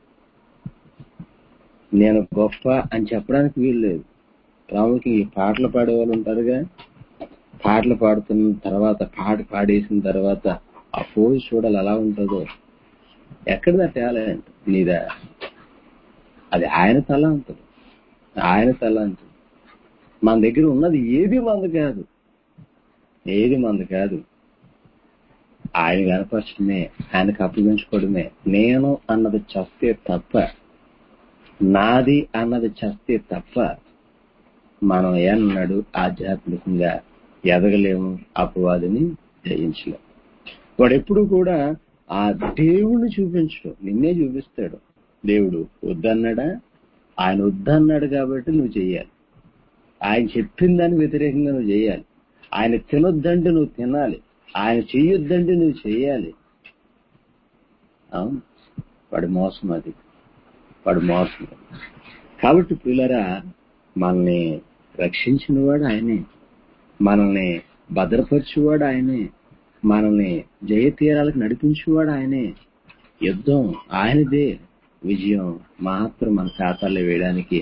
నేను గొప్ప అని చెప్పడానికి వీలు లేదు ప్రాముఖ్యంగా ఈ పాటలు పాడే వాళ్ళు ఉంటారుగా పాటలు పాడుతున్న తర్వాత పాట పాడేసిన తర్వాత ఆ పోజు చూడాలి ఎలా ఉంటుందో ఎక్కడిదా టాలెంట్ నీదా అది ఆయన తల అంతది ఆయన తల అంతది మన దగ్గర ఉన్నది ఏది మంది కాదు ఏది మంది కాదు ఆయన కనపరచడమే ఆయనకు అప్పగించుకోవడమే నేను అన్నది చస్తే తప్ప నాది అన్నది చస్తే తప్ప మనం ఏమన్నాడు ఆధ్యాత్మికంగా ఎదగలేము అపవాదిని జయించలేము వాడు ఎప్పుడు కూడా ఆ దేవుణ్ణి చూపించడు నిన్నే చూపిస్తాడు దేవుడు వద్దన్నాడా ఆయన వద్దన్నాడు కాబట్టి నువ్వు చెయ్యాలి ఆయన చెప్పిన దానికి వ్యతిరేకంగా నువ్వు చేయాలి ఆయన తినొద్దంటే నువ్వు తినాలి ఆయన చెయ్యొద్దంటే నువ్వు చెయ్యాలి అవును వాడి మోసం అది వాడు మోసం కాబట్టి పిల్లరా మనల్ని రక్షించినవాడు ఆయనే మనల్ని భద్రపరిచేవాడు ఆయనే మనల్ని జయ తీరాలకు నడిపించేవాడు ఆయనే యుద్ధం ఆయనదే విజయం మాత్రం మన ఖాతాల్లో వేయడానికి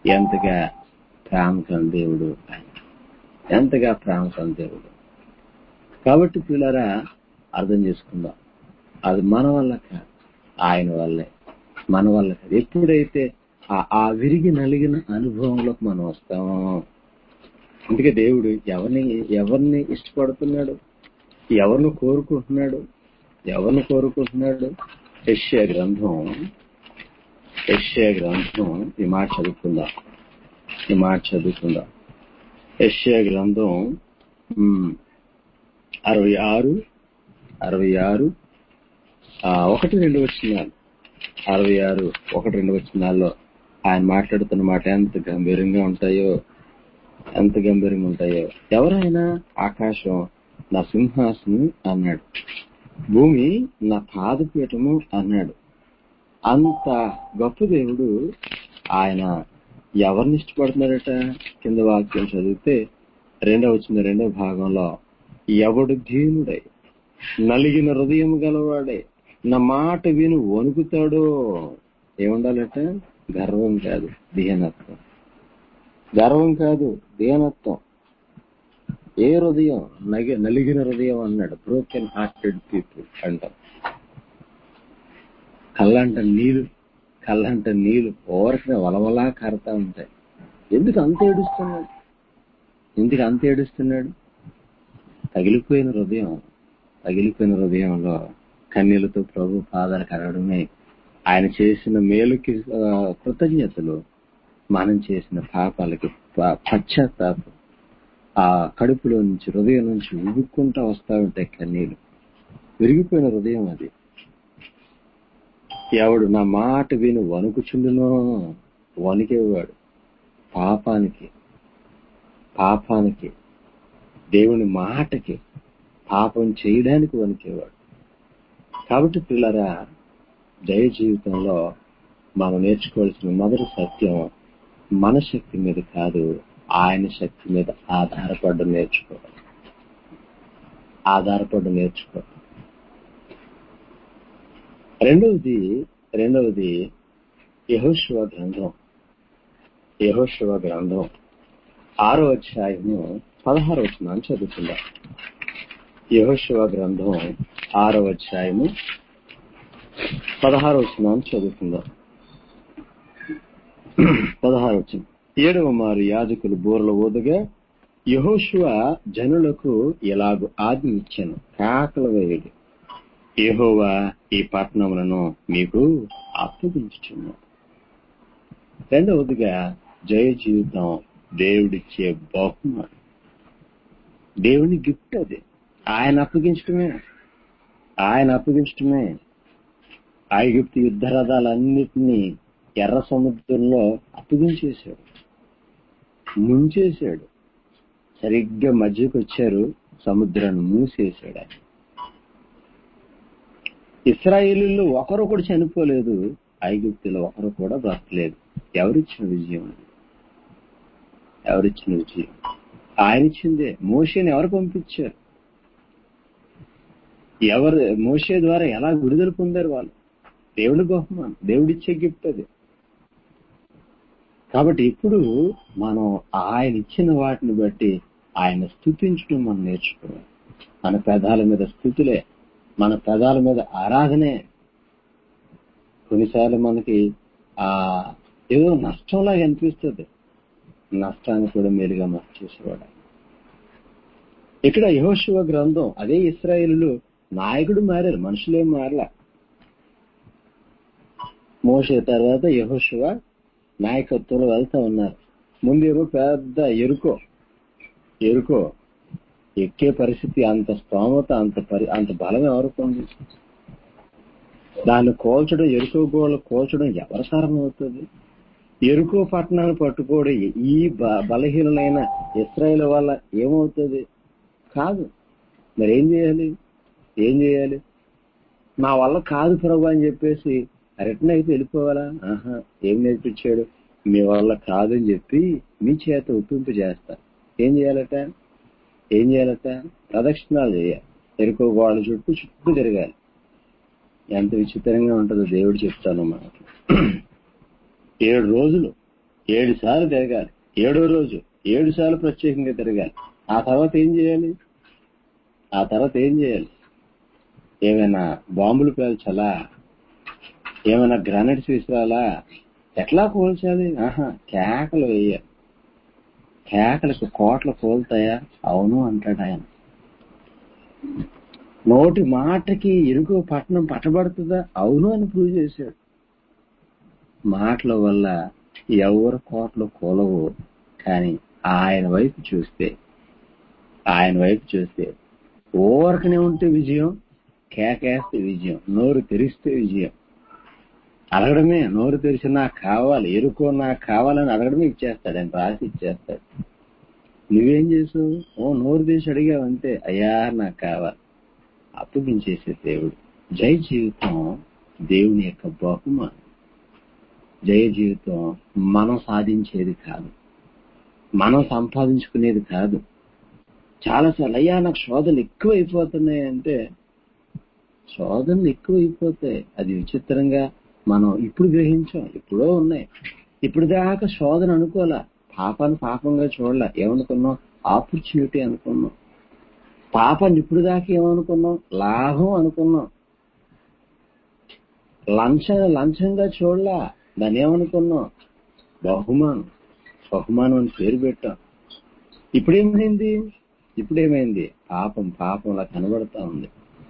ఎంతగా ప్రేమకం దేవుడు ఆయన ఎంతగా ప్రేమకం దేవుడు కాబట్టి పిల్లరా అర్థం చేసుకుందాం అది మన వల్ల కాదు ఆయన వల్లే మన వల్ల కాదు ఎప్పుడైతే ఆ- ఆ విరిగి నలిగిన అనుభవంలోకి మనం వస్తామో అందుకే దేవుడు ఎవరిని ఎవరిని ఇష్టపడుతున్నాడు ఎవరిని కోరుకుంటున్నాడు ఎవరిని కోరుకుంటున్నాడు యెషయా గ్రంథం యెషయా గ్రంథం ఈ మాట చదువుకుందాం ఈ మాట చదువుకుందాం యెషయా గ్రంథం ఉమ్, అరవై ఆరు అరవై ఆరు ఆ, ఒకటి రెండు వచ్చినాలు అరవై ఆరు ఒకటి రెండు వచ్చినాల్లో ఆయన మాట్లాడుతున్న మాట ఎంత గంభీరంగా ఉంటాయో ఎంత గంభీరంగా ఉంటాయో ఎవరైనా ఆకాశం నా సింహాసనం అన్నాడు భూమి నా పాదపీఠము అన్నాడు అంత గొప్ప దేవుడు ఆయన ఎవరిని ఇష్టపడుతున్నాడట కింద వాక్యం చదివితే రెండవ వచ్చిన రెండవ భాగంలో ఎవడు దీనుడై నలిగిన హృదయం గలవాడే నా మాట విని వణుకుతాడో ఏముండాలట గర్వం కాదు దీనత్వం గర్వం కాదు దీనత్వం ఏ హృదయం నగి నలిగిన హృదయం అన్నాడు బ్రోకెన్ హార్టెడ్ పీపుల్ అంటాం కళ్ళంట నీళ్లు కళ్ళంట నీళ్లు ఓరసిన వలవలా కారుతా ఉంటాయి ఎందుకు అంత ఏడుస్తున్నాడు ఎందుకు అంత ఏడుస్తున్నాడు తగిలిపోయిన హృదయం తగిలిపోయిన హృదయంలో కన్నీళ్లతో ప్రభు పాదాలు కడగడమే ఆయన చేసిన మేలుకి ఆ, కృతజ్ఞతలు మనం చేసిన పాపాలకి ప- పశ్చాత్తాపం ఆ కడుపులో నుంచి హృదయం నుంచి ఉడుక్కుంటా వస్తా ఉంటాయి కన్నీళ్లు విరిగిపోయిన హృదయం అది ఎవడు నా మాట విని వణుకుచుండునో వణికేవాడు పాపానికి పాపానికి దేవుని మాటకి పాపం చేయడానికి వణికేవాడు కాబట్టి పిల్లరా జయ జీవితంలో మనం నేర్చుకోవాల్సిన మొదటి సత్యం మన శక్తి మీద కాదు ఆయన శక్తి మీద ఆధారపడడం నేర్చుకోవాలి ఆధారపడడం నేర్చుకోవాలి రెండవది రెండవది యహోశివ గ్రంథం యహోశివ గ్రంథం ఆరో అధ్యాయము పదహారు వచ్చిన చదువుకుందాం యహోశివ గ్రంథం ఆరో అధ్యాయము పదహారు వచ్చిన చదువుకుందాం పదహారు వచ్చిన ఏడవ మారు యాజకులు బోర్ల ఓదగా యహోశివ జనులకు ఇలాగు ఆజ్ఞ ఇచ్చాను కాకల వేయుడు యెహోవా ఈ పట్టణములను మీకు అప్పగించుచున్నాను రెండవదిగా జయ జీవితం దేవుడిచ్చే బహుమానం దేవుని గిఫ్ట్ అది ఆయన అప్పగించటమే ఆయన అప్పగించటమే ఐగుప్తు యుద్ధ రథాలన్నిటినీ ఎర్ర సముద్రంలో అప్పగించేశాడు ముంచేశాడు సరిగ్గా మధ్యకు వచ్చారు సముద్రాన్ని మూసేశాడు ఆయన ఇస్రాయేలీల్లో ఒకరు కూడా చనిపోలేదు ఐగుప్తులో ఒకరు కూడా బ్రతకలేదు ఎవరిచ్చిన విజయం అది ఎవరిచ్చిన విజయం ఆయన ఇచ్చిందే మోషేని ఎవరు పంపించారు ఎవరు మోషే ద్వారా ఎలా విడుదల పొందారు వాళ్ళు దేవుడి బహుమానం దేవుడిచ్చే గిఫ్ట్ అది కాబట్టి ఇప్పుడు మనం ఆయన ఇచ్చిన వాటిని బట్టి ఆయన స్థుతించడం మనం నేర్చుకోవాలి మన పెదాల మీద స్థుతులే మన పెదాల మీద ఆరాధనే కొన్నిసార్లు మనకి ఆ ఏదో నష్టంలాగా అనిపిస్తుంది నష్టాన్ని కూడా మేలుగా మార్చేసేవాడు ఆయన. ఇక్కడ యహోశివ గ్రంథం అదే ఇస్రాయేలు నాయకుడు మారారు మనుషులేం మారలా మోసే తర్వాత యహోశివ నాయకత్వంలో వెళ్తా ఉన్నారు ముందేమో పెద్ద ఎరుకో ఎరుకో ఎక్కే పరిస్థితి అంత స్తోమత అంత పరి అంత బలం ఎవరికి ఉంది దాన్ని కోల్చడం ఎరుకో గోళ్ళు కోల్చడం ఎవరి కారణం అవుతుంది ఎరుకో పట్టణాన్ని పట్టుకోవడం ఈ బ- బలహీనమైన ఇస్రాయేల్ వల్ల ఏమవుతుంది కాదు మరి ఏం చేయాలి ఏం చేయాలి నా వల్ల కాదు ప్రభు అని చెప్పేసి రిటర్న్ అయితే వెళ్ళిపోవాలా ఆహా ఏం నేర్పించాడు మీ వల్ల కాదని చెప్పి మీ చేత ఒప్పింపు చేస్తా ఏం చేయాలట ఏం చేయాలట ప్రదక్షిణాలు చేయాలి ఎరుకో గోడ చుట్టూ చుట్టూ తిరగాలి ఎంత విచిత్రంగా ఉంటుందో దేవుడు చెప్తాను మనకి ఏడు రోజులు ఏడు సార్లు తిరగాలి ఏడో రోజు ఏడు సార్లు ప్రత్యేకంగా తిరగాలి ఆ తర్వాత ఏం చేయాలి ఆ తర్వాత ఏం చేయాలి ఏమైనా బాంబులు పేల్చాలా ఏమైనా గ్రానైట్స్ విసిరాలా ఎట్లా కూల్చాలి ఆహా కేకలు వేయాలి కేకలకు కోట్లు కోల్తాయా అవును అంటాడు ఆయన నోటి మాటకి ఇరుగు పట్టణం పట్టబడుతుందా అవును అని ప్రూవ్ చేశాడు మాటల వల్ల ఎవరు కోట్లు కూలవు కానీ ఆయన వైపు చూస్తే ఆయన వైపు చూస్తే ఓరకనే ఉంటే విజయం కేకేస్తే విజయం నోరు తెరిస్తే విజయం అడగడమే నోరు తెరిచి నాకు కావాలి ఎరుకో నాకు కావాలని అడగడమే ఇచ్చేస్తాడు ఆయన రాసి ఇచ్చేస్తాడు నువ్వేం చేసావు ఓ నోరు తెరిచి అడిగావంటే అయ్యా నాకు కావాలి అప్పగించేసే దేవుడు జై జీవితం దేవుని యొక్క బహుమానం జయ జీవితం మనం సాధించేది కాదు మనం సంపాదించుకునేది కాదు చాలాసార్లు అయ్యా నాకు శోధనలు ఎక్కువ అయిపోతున్నాయి అంటే శోధనలు ఎక్కువ అయిపోతాయి అది విచిత్రంగా మనం ఇప్పుడు గ్రహించాం ఎప్పుడో ఉన్నాయి ఇప్పుడు దాకా శోధన అనుకోలే పాపాన్ని పాపంగా చూడలే ఏమనుకున్నాం ఆపర్చునిటీ అనుకున్నాం పాపాన్ని ఇప్పుడు దాకా ఏమనుకున్నాం లాభం అనుకున్నాం లంచం లంచంగా చూడలా దాన్ని ఏమనుకున్నాం బహుమానం బహుమానం అని పేరు పెట్టాం ఇప్పుడేమైంది ఇప్పుడేమైంది పాపం పాపంలా కనబడతా ఉంది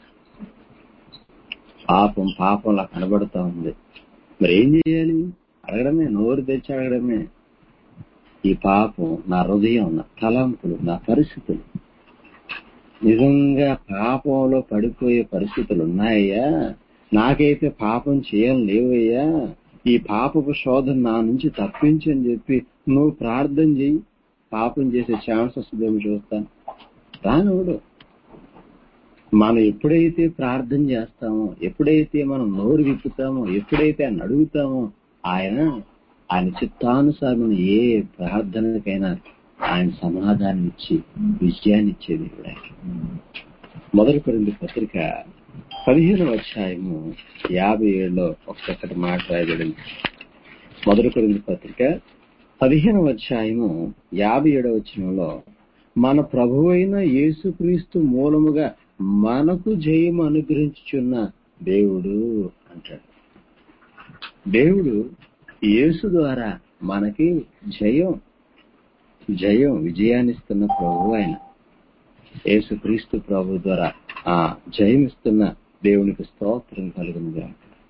పాపం పాపంలా కనబడతా ఉంది మరి ఏం చేయాలి అడగడమే నోరు తెచ్చి అడగడమే ఈ పాపం నా హృదయం నా తలంపులు నా పరిస్థితులు నిజంగా పాపంలో పడిపోయే పరిస్థితులు ఉన్నాయ్యా నాకైతే పాపం చేయాలని లేవయ్యా ఈ పాపపు శోధన నా నుంచి తప్పించని చెప్పి నువ్వు ప్రార్థన చెయ్యి పాపం చేసే ఛాన్స్ వస్తుందేమో చూస్తాను రానుడు మనం ఎప్పుడైతే ప్రార్థన చేస్తామో ఎప్పుడైతే మనం నోరు విప్పుతామో ఎప్పుడైతే ఆయన అడుగుతామో ఆయన ఆయన చిత్తానుసారం ఏ ప్రార్థనకైనా ఆయన సమాధానం ఇచ్చి విజయాన్ని ఇచ్చేది కూడా మొదటి కొరింది పత్రిక పదిహేను అధ్యాయము యాభై ఏడులో ఒక్కొక్కటి మాట రాయబడింది మొదటి కొరింది పత్రిక పదిహేను అధ్యాయము యాభై ఏడవ వచనంలో మన ప్రభువైన యేసుక్రీస్తు మూలముగా మనకు జయం అనుగ్రహించుచున్న దేవుడు అంటాడు దేవుడు యేసు ద్వారా మనకి జయం జయం విజయాన్నిస్తున్న ప్రభు ఆయన యేసుక్రీస్తు ప్రభు ద్వారా ఆ జయం ఇస్తున్న దేవునికి స్తోత్రం కలుగునుగా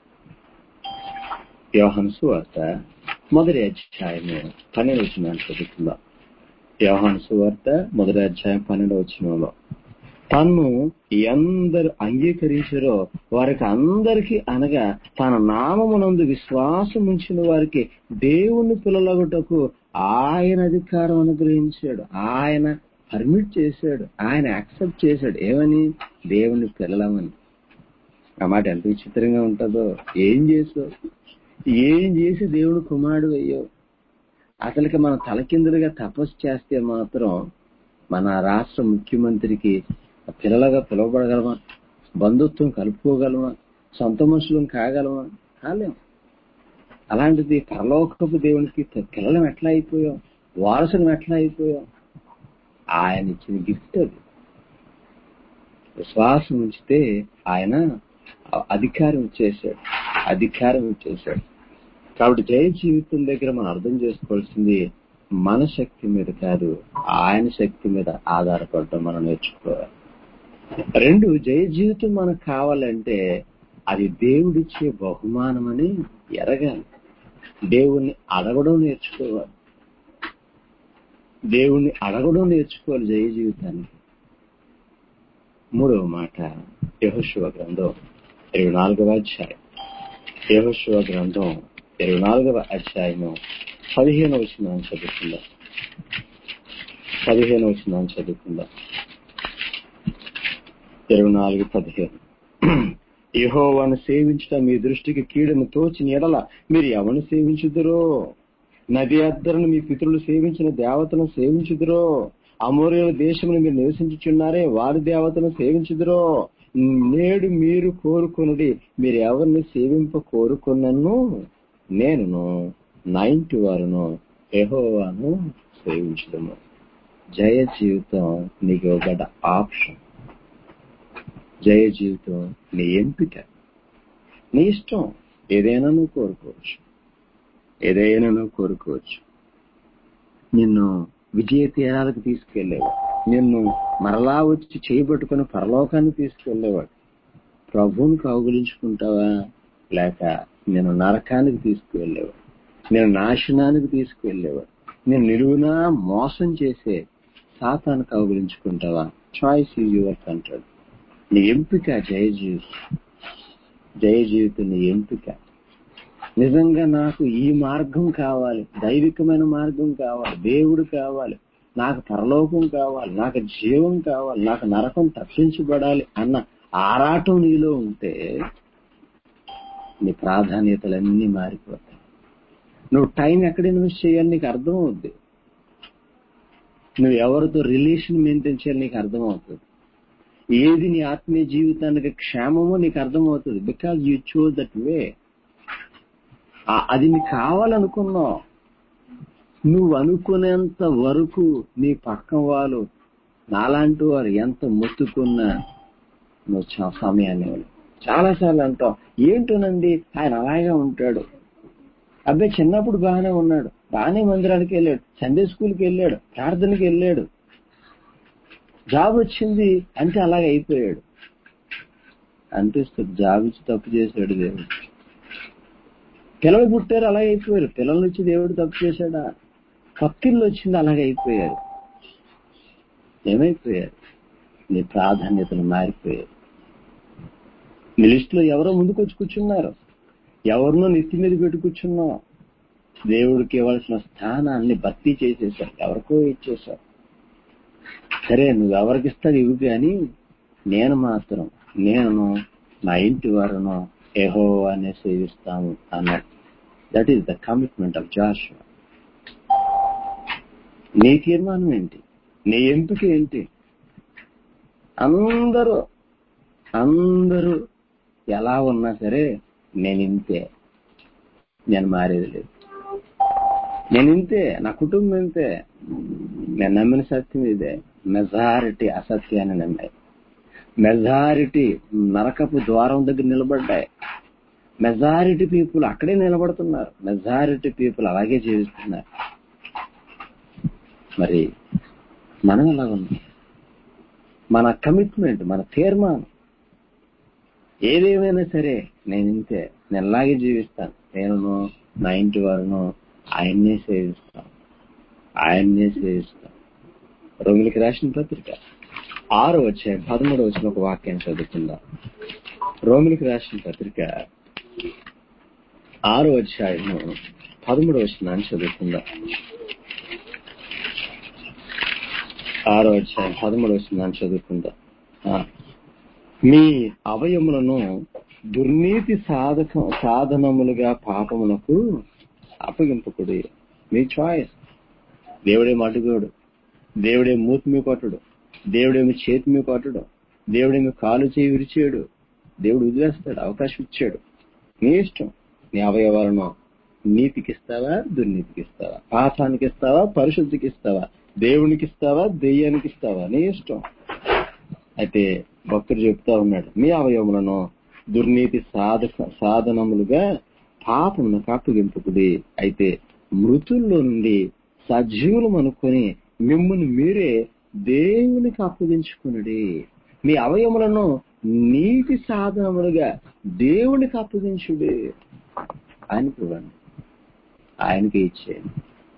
యోహన్ సువార్త మొదటి అధ్యాయము పన్నెండు వచ్చిన చదువుకుందాం యోహాన్ సువార్త మొదటి అధ్యాయం పన్నెండు వచ్చినంలో తన్ను ఎందరు అంగీకరించారో వారికి అందరికీ అనగా తన నామమునందు విశ్వాసం ఉంచిన వారికి దేవుని పిల్లలగుటకు ఆయన అధికారం అనుగ్రహించాడు ఆయన పర్మిట్ చేశాడు ఆయన యాక్సెప్ట్ చేశాడు ఏమని దేవుని పిల్లలమని ఆ మాట ఎంత విచిత్రంగా ఉంటుందో ఏం చేసావు ఏం చేసి దేవుడు కుమారుడు అయ్యో అసలుకి మనం తలకిందులుగా తపస్సు చేస్తే మాత్రం మన రాష్ట్ర ముఖ్యమంత్రికి పిల్లలుగా పిలువబడగలమా బంధుత్వం కలుపుకోగలమా సొంత మనుషులం కాగలమా కాలేం అలాంటిది పరలోకపు దేవునికి పిల్లలం ఎట్లా అయిపోయాం వారసులం ఎట్లా అయిపోయాం ఆయన ఇచ్చిన గిఫ్ట్ అది విశ్వాసం ఉంచితే ఆయన అధికారం ఇచ్చేశాడు అధికారం ఇచ్చేశాడు కాబట్టి జయ జీవితం దగ్గర మనం అర్థం చేసుకోవాల్సింది మన శక్తి మీద కాదు ఆయన శక్తి మీద ఆధారపడటం మనం నేర్చుకోవాలి రెండు జయ జీవితం మనకు కావాలంటే అది దేవుడిచ్చే బహుమానం అని ఎరగాలి దేవుణ్ణి అడగడం నేర్చుకోవాలి దేవుణ్ణి అడగడం నేర్చుకోవాలి జయ జీవితానికి మూడవ మాట యహోశివ గ్రంథం ఇరవై నాలుగవ అధ్యాయం యహోశివ గ్రంథం ఇరవై నాలుగవ అధ్యాయము పదిహేను వచ్చిన చదువుకుందాం పదిహేను వచ్చిన చదువుకుందాం ఇరవై నాలుగు పదిహేను యహోవాను సేవించడం మీ దృష్టికి కీడును తోచిన ఎడల మీరు ఎవరిని సేవించుదురో నది అద్దరును మీ పితరులు సేవించిన దేవతను సేవించుదురో అమోరియల దేశమును మీరు నివసించుచున్నారే వారి దేవతను సేవించుదురో నేడు మీరు కోరుకున్నది మీరు ఎవరిని సేవింప కోరుకున్నను నేనును నా ఇంటి వారును యెహోవాను సేవించడము జయ జీవితం నీకు ఇవ్వబడ్డ ఆప్షన్ జయ జీవితం నీ ఎంపిక నీ ఇష్టం ఏదైనా నువ్వు కోరుకోవచ్చు ఏదైనా నువ్వు కోరుకోవచ్చు నిన్ను విజయ తీరాలకు తీసుకెళ్లేవాడు నిన్ను మరలా వచ్చి చేయబట్టుకుని పరలోకాన్ని తీసుకెళ్లేవాడు ప్రభువుని కౌగులించుకుంటావా లేక నేను నరకానికి తీసుకువెళ్ళేవాడు నేను నాశనానికి తీసుకువెళ్ళేవాడు నేను నిలువునా మోసం చేసే సాతాను కౌగులించుకుంటావా చాయిస్ ఈజ్ యువర్ కంట్రోల్ నీ ఎంపిక జయ జీవితం జయ జీవితం నీ ఎంపిక నిజంగా నాకు ఈ మార్గం కావాలి దైవికమైన మార్గం కావాలి దేవుడు కావాలి నాకు పరలోకం కావాలి నాకు జీవం కావాలి నాకు నరకం తప్పించబడాలి అన్న ఆరాటం నీలో ఉంటే నీ ప్రాధాన్యతలన్నీ మారిపోతాయి నువ్వు టైం ఎక్కడ ఇన్వెస్ట్ చేయాలి నీకు అర్థం అవుద్ది నువ్వు ఎవరితో రిలేషన్ మెయింటైన్ చేయాలి నీకు అర్థం అవుతుంది ఏది నీ ఆత్మీయ జీవితానికి క్షేమమో నీకు అర్థమవుతుంది because you chose that way అది నీకు కావాలనుకున్నావు నువ్వు అనుకునేంత వరకు నీ పక్కన వాళ్ళు నాలాంటి వారు ఎంత మొత్తుకున్నా నువ్వు చా- సమయాన్ని ఇవ్వలేవు చాలా సార్లు అంటావు ఏంటోనండి ఆయన అలాగే ఉంటాడు అబ్బాయి చిన్నప్పుడు బాగానే ఉన్నాడు బాగానే మందిరానికి వెళ్ళాడు సండే స్కూల్కి వెళ్ళాడు ప్రార్థనకి వెళ్ళాడు జాబ్ వచ్చింది అంటే అలాగే అయిపోయాడు అనిపిస్తుంది జాబ్ ఇచ్చి తప్పు చేశాడు దేవుడు పిల్లలు పుట్టారు అలాగే అయిపోయారు పిల్లలు వచ్చి దేవుడు తప్పు చేశాడా పక్కిళ్ళు వచ్చింది అలాగే అయిపోయారు ఏమైపోయారు నీ ప్రాధాన్యతలు మారిపోయారు నీ లిస్టులో ఎవరో ముందుకు వచ్చి కూర్చున్నారు ఎవరినో నెత్తి మీద పెట్టి కూర్చున్నావు దేవుడికి ఇవ్వాల్సిన స్థానాన్ని భర్తీ చేసేసారు ఎవరికో ఇచ్చేశారు సరే నువ్వు ఎవరికి ఇస్తావు ఇవి కానీ నేను మాత్రం నేను నా ఇంటి వారును ఏహో అనే సేవిస్తాము అన్నాడు that is the commitment of Josh నీ తీర్మానం ఏంటి నీ ఎంపిక ఏంటి అందరూ అందరూ ఎలా ఉన్నా సరే నేను ఇంతే నేను మారేది లేదు నేను ఇంతే నా కుటుంబం ఇంతే నేను నమ్మిన సత్యం ఇదే మెజారిటీ అసత్యాన్ని నమ్మాయి మెజారిటీ నరకపు ద్వారం దగ్గర నిలబడ్డాయి మెజారిటీ పీపుల్ అక్కడే నిలబడుతున్నారు మెజారిటీ పీపుల్ అలాగే జీవిస్తున్నారు మరి మనం ఎలా ఉన్నాం మన కమిట్మెంట్ మన తీర్మానం ఏదేమైనా సరే నేను ఇంతే నేను అలాగే జీవిస్తాను నేను నా ఇంటి వారును ఆయన్నే సేవిస్తాను ఆయన్నే సేవిస్తాను రోమిలికి రాసిన పత్రిక ఆరు వచ్చాయి పదమూడు వచ్చిన ఒక వాక్యాన్ని చదువుకుందాం రోమిలికి రాసిన పత్రిక ఆరు అధ్యాయము పదమూడు వచ్చిన చదువుకుందాం ఆరో అధ్యాయం పదమూడు వచ్చిన చదువుకుందాం ఆ. మీ అవయములను దుర్నీతి సాధక సాధనములుగా పాపమునకు అప్పగింపకుడి మీ చాయిస్ దేవుడే మటుగోడు దేవుడే మూతి మీ కొట్టడు దేవుడేమి చేతి మీ కొట్టడు దేవుడేమి కాలు చేయి విరిచేయడు దేవుడు వదిలేస్తాడు అవకాశం ఇచ్చాడు నీ ఇష్టం నీ అవయవాలను నీతికి ఇస్తావా దుర్నీతికి ఇస్తావా పాపానికి ఇస్తావా పరిశుద్ధికి ఇస్తావా దేవునికి ఇస్తావా దెయ్యానికి ఇస్తావా నీ ఇష్టం అయితే భక్తుడు చెప్తా ఉన్నాడు మీ అవయవములను దుర్నీతి సాధక సాధనములుగా పాపమునకు అప్పగింపుకుడి అయితే మృతుల్లో నుండి సజీవులం అనుకొని మిమ్మల్ని మీరే దేవునికి అప్పగించుకునుడి మీ అవయములను నీతి సాధనములుగా దేవునికి అప్పగించుడి ఆయనకి ఇవ్వండి ఆయనకి ఇచ్చేయండి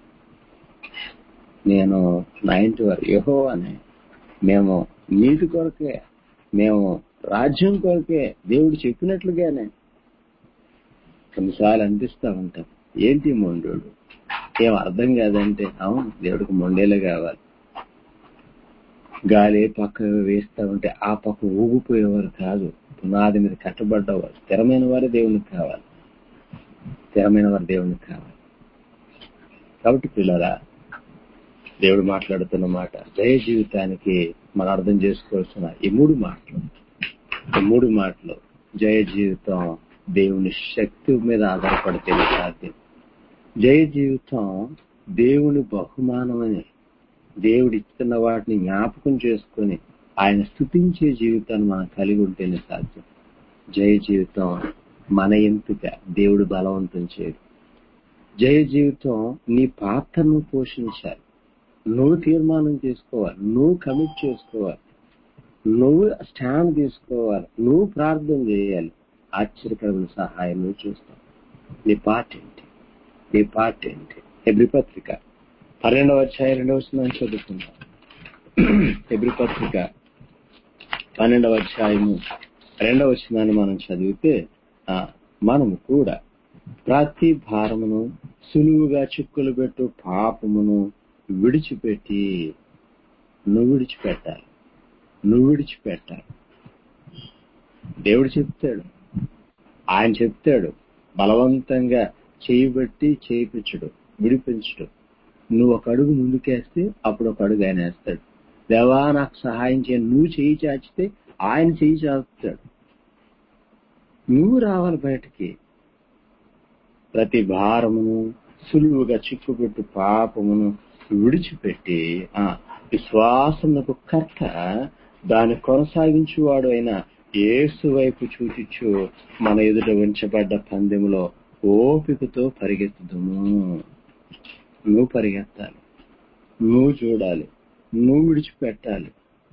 నేను నా ఇంటి వారు యహో అని మేము నీతి కొరకే మేము రాజ్యం కొరకే దేవుడు చెప్పినట్లుగానే కొన్నిసార్లు అనిపిస్తా ఉంటాం ఏంటి మొండోడు ఏం అర్థం కాదంటే అవును దేవుడికి మొండేలే కావాలి గాలి ఏ పక్క వేస్తా ఉంటే ఆ పక్క ఊగిపోయేవారు కాదు పునాది మీద కట్టబడ్డవారు స్థిరమైన వారే దేవునికి కావాలి స్థిరమైన వారు దేవునికి కావాలి కాబట్టి పిల్లరా దేవుడు మాట్లాడుతున్న మాట జయ జీవితానికి మనం అర్థం చేసుకోవాల్సిన ఈ మూడు మాటలు ఈ మూడు మాటలు జయ జీవితం దేవుని శక్తి మీద ఆధారపడితే సాధ్యం జయ జీవితం దేవుని బహుమానమని దేవుడు ఇస్తున్న వాటిని జ్ఞాపకం చేసుకొని ఆయన స్థుతించే జీవితాన్ని మనం కలిగి ఉంటేనే సాధ్యం జయ జీవితం మన ఎంపిక దేవుడు బలవంతం చేయడు జయ జీవితం నీ పాత్రను పోషించాలి నువ్వు తీర్మానం చేసుకోవాలి నువ్వు కమిట్ చేసుకోవాలి నువ్వు స్టాండ్ తీసుకోవాలి నువ్వు ప్రార్థన చేయాలి ఆశ్చర్యకరమైన సహాయం నువ్వు చూస్తావు నీ పార్ట్ ఏంటి నీ పార్ట్ ఏంటి ఎబ్రి పత్రిక పన్నెండవ అధ్యాయ రెండవ వస్తుందని చదువుకుందాం ఎబ్రి పత్రిక పన్నెండవ అధ్యాయము రెండవ వచనాన్ని మనం చదివితే ఆ, మనము కూడా ప్రతి భారమును సులువుగా చిక్కులు పెట్టు పాపమును విడిచిపెట్టి నువ్వు విడిచిపెట్టాలి నువ్వు విడిచిపెట్టాలి దేవుడు చెప్తాడు ఆయన చెప్తాడు బలవంతంగా చేయబట్టి చేయించడు విడిపించడు నువ్వు ఒక అడుగు ముందుకేస్తే అప్పుడు ఒక అడుగు ఆయన వేస్తాడు దేవా నాకు సహాయం చేయండి నువ్వు చేయి చాచితే ఆయన చేయి చాచుతాడు నువ్వు రావాలి బయటికి ప్రతి భారమును సులువుగా చిక్కుపెట్టు పాపమును విడిచిపెట్టి ఆ విశ్వాసమునకు కర్త దాన్ని కొనసాగించువాడు అయిన యేసు వైపు చూచిచ్చు మన ఎదుట ఉంచబడ్డ పందెములో ఓపికతో పరిగెత్తుదుము నువ్వు పరిగెత్తాలి నువ్వు చూడాలి నువ్వు విడిచిపెట్టాలి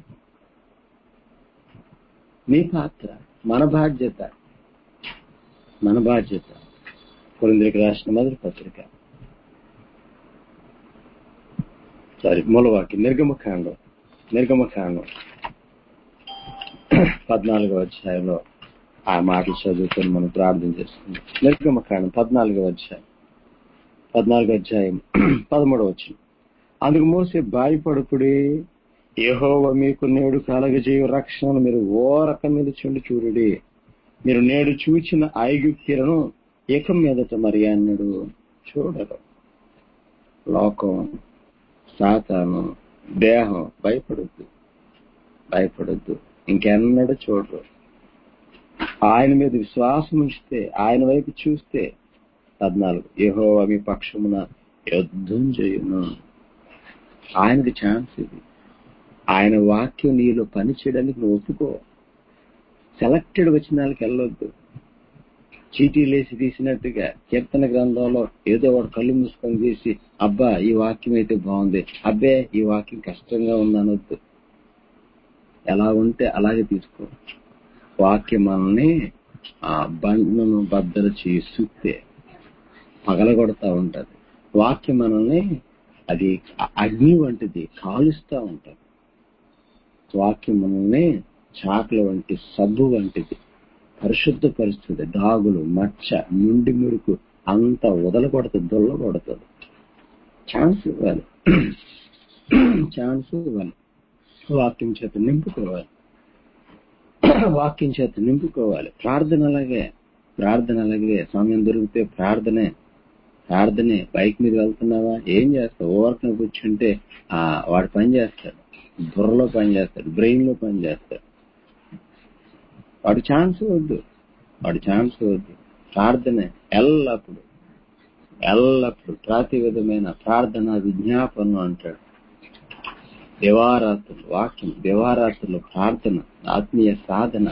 నీ పాత్ర మన బాధ్యత మన బాధ్యత కొరింద్రికి రాసిన మొదటి పత్రిక సారీ మూలవాకి నిర్గమకాండం నిర్గమకాండం పద్నాలుగో అధ్యాయంలో ఆ మాటలు చదువుకొని మనం ప్రార్థన చేస్తున్నాం నిర్గమకాండం పద్నాలుగో అధ్యాయం పద్నాలుగో అధ్యాయం పదమూడవ వచ్చిన అందుకు మోసే భయపడుకుడి యెహోవా మీకు నేడు కలగజేయు రక్షణను మీరు ఓరక నిలుచుండి చూడుడి మీరు నేడు చూచిన ఐగుప్తిలను ఏకం మీదట మరి అన్నాడు చూడరు లోకం సాతాను దేహం భయపడొద్దు భయపడొద్దు ఇంకెన్నడూ చూడరు ఆయన మీద విశ్వాసం ఉంచితే ఆయన వైపు చూస్తే పద్నాలుగు ఏహో మీ పక్షమున యుద్ధం చేయును ఆయనకి ఛాన్స్ ఇది ఆయన వాక్యం నీలో పని చేయడానికి నువ్వు ఒప్పుకో సెలెక్టెడ్ వచనాలకు వెళ్ళొద్దు చీటీలేసి తీసినట్టుగా కీర్తన గ్రంథంలో ఏదో వాడు కళ్ళు మూసుకొని తీసి అబ్బా ఈ వాక్యం అయితే బాగుంది అబ్బే ఈ వాక్యం కష్టంగా ఉంది అనొద్దు ఎలా ఉంటే అలాగే తీసుకో వాక్యం మనల్ని ఆ బండను బద్దలు చేస్తే పగలగొడతా ఉంటది వాక్యం మనల్ని అది అగ్ని వంటిది కాలుస్తా ఉంటది వాక్యం మనల్ని చాకుల వంటి సబ్బు వంటిది పరిశుద్ధ పరిస్థితి డాగులు మచ్చ నుండి మురుకు అంత వదలకొడుతుంది దొల్లకొడుతుంది ఛాన్స్ ఇవ్వాలి ఛాన్స్ ఇవ్వాలి వాక్యం చేత నింపుకోవాలి వాక్యం చేత నింపుకోవాలి ప్రార్థన అలాగే ప్రార్థన అలాగే సమయం దొరికితే ప్రార్థనే ప్రార్థనే బైక్ మీద వెళ్తున్నావా ఏం చేస్తావు ఓవర్కన కూర్చుంటే ఆ వాడు పని చేస్తాడు బుర్రలో పని చేస్తాడు బ్రెయిన్ లో పని చేస్తాడు వాడు ఛాన్స్ వద్దు వాడు ఛాన్స్ వద్దు ప్రార్థనే ఎల్లప్పుడు ఎల్లప్పుడు ప్రతి విధమైన ప్రార్థన విజ్ఞాపనం అంటాడు దివారాత్రులు వాక్యం దివారాత్రులు ప్రార్థన ఆత్మీయ సాధన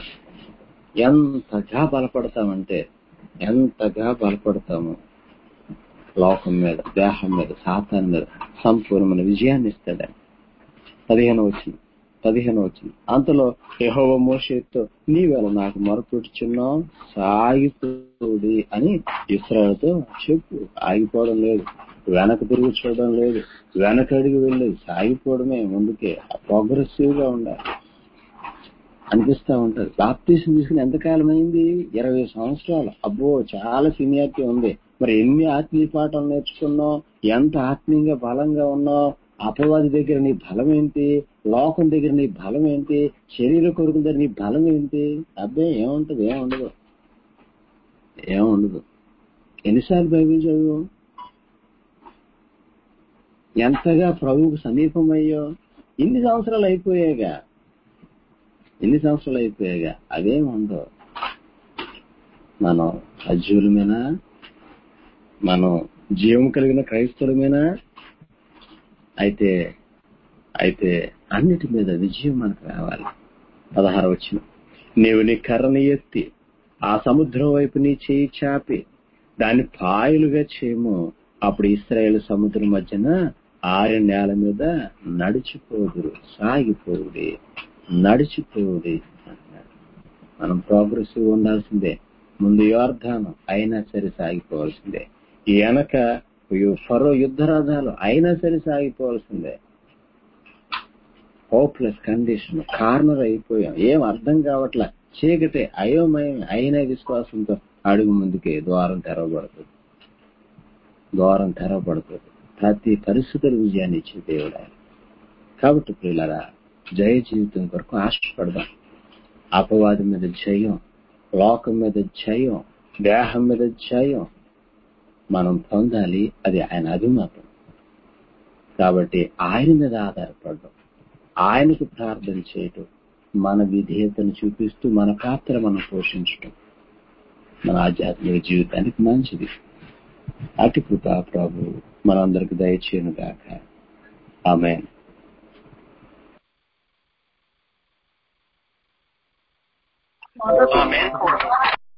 ఎంతగా బలపడతామంటే ఎంతగా బలపడతాము లోకం మీద దేహం మీద సాతాన్ మీద సంపూర్ణమైన విజయాన్ని ఇస్తాడని పదిహేను వచ్చింది పదిహేను వచ్చింది అంతలో యహోవ మోషేతో నీవేళ నాకు మొరపెట్టుచున్నావు సాగిపోడి అని ఇస్రాయల్తో చెప్పు ఆగిపోవడం లేదు వెనక తిరిగి చూడడం లేదు వెనకడిగి వెళ్ళేది సాగిపోవడమే ముందుకే ప్రోగ్రెసివ్ గా ఉండాలి అనిపిస్తా ఉంటది బాప్తీసం తీసుకుని ఎంతకాలం అయింది ఇరవై సంవత్సరాలు అబ్బో చాలా సీనియారిటీ ఉంది మరి ఎన్ని ఆత్మీయ పాఠాలు నేర్చుకున్నావు ఎంత ఆత్మీయంగా బలంగా ఉన్నావు అపవాది దగ్గర నీ బలం ఏంటి లోకం దగ్గర నీ బలం ఏంటి శరీర కొడుకుల దగ్గర నీ బలం ఏంటి అబ్బే ఏముంటది ఏముండదు ఏముండదు ఎన్నిసార్లు బైబిల్ చదువు ఎంతగా ప్రభువుకు సమీపం అయ్యో ఇన్ని సంవత్సరాలు అయిపోయాగా ఎన్ని సంవత్సరాలు అయిపోయాగా అదేముందో మనం అజ్జులమేనా మనం జీవం కలిగిన క్రైస్తవులమేనా అయితే అయితే అన్నిటి మీద విజయం మనకు రావాలి పదహారు వచ్చిన నీవు నీ కర్రని ఎత్తి ఆ సముద్రం వైపు నీ చేయి చాపి దాన్ని పాయలుగా చేయము అప్పుడు ఇస్రాయేల్ సముద్రం మధ్యన ఆరి నేల మీద నడిచిపోదురు సాగిపోవుడి నడిచిపోవుడి అంటున్నాడు మనం ప్రోగ్రెసివ్ ఉండాల్సిందే ముందు యోర్ధానం అయినా సరే సాగిపోవాల్సిందే ఈ వెనక ఫరో యుద్ధ రథాలు అయినా సరే సాగిపోవాల్సిందే హోప్లెస్ కండిషన్ కార్నర్ అయిపోయాం ఏం అర్థం కావట్లా చీకటి అయోమయం అయిన విశ్వాసంతో అడుగు ముందుకే ద్వారం తెరవబడుతుంది ద్వారం తెరవబడుతుంది ప్రతి పరిస్థితుల విజయాన్ని ఇచ్చే దేవుడు ఆయన కాబట్టి పిల్లరా జయ జీవితం కొరకు ఆశపడదాం అపవాది మీద జయం లోకం మీద జయం దేహం మీద జయం మనం పొందాలి అది ఆయన అభిమతం కాబట్టి ఆయన మీద ఆధారపడడం ఆయనకు ప్రార్థన చేయటం మన విధేయతను చూపిస్తూ మన పాత్ర మనం పోషించటం మన ఆధ్యాత్మిక జీవితానికి మంచిది అటు కృపా ప్రభు మనందరికి దయచేయను గాక ఆమె Amen.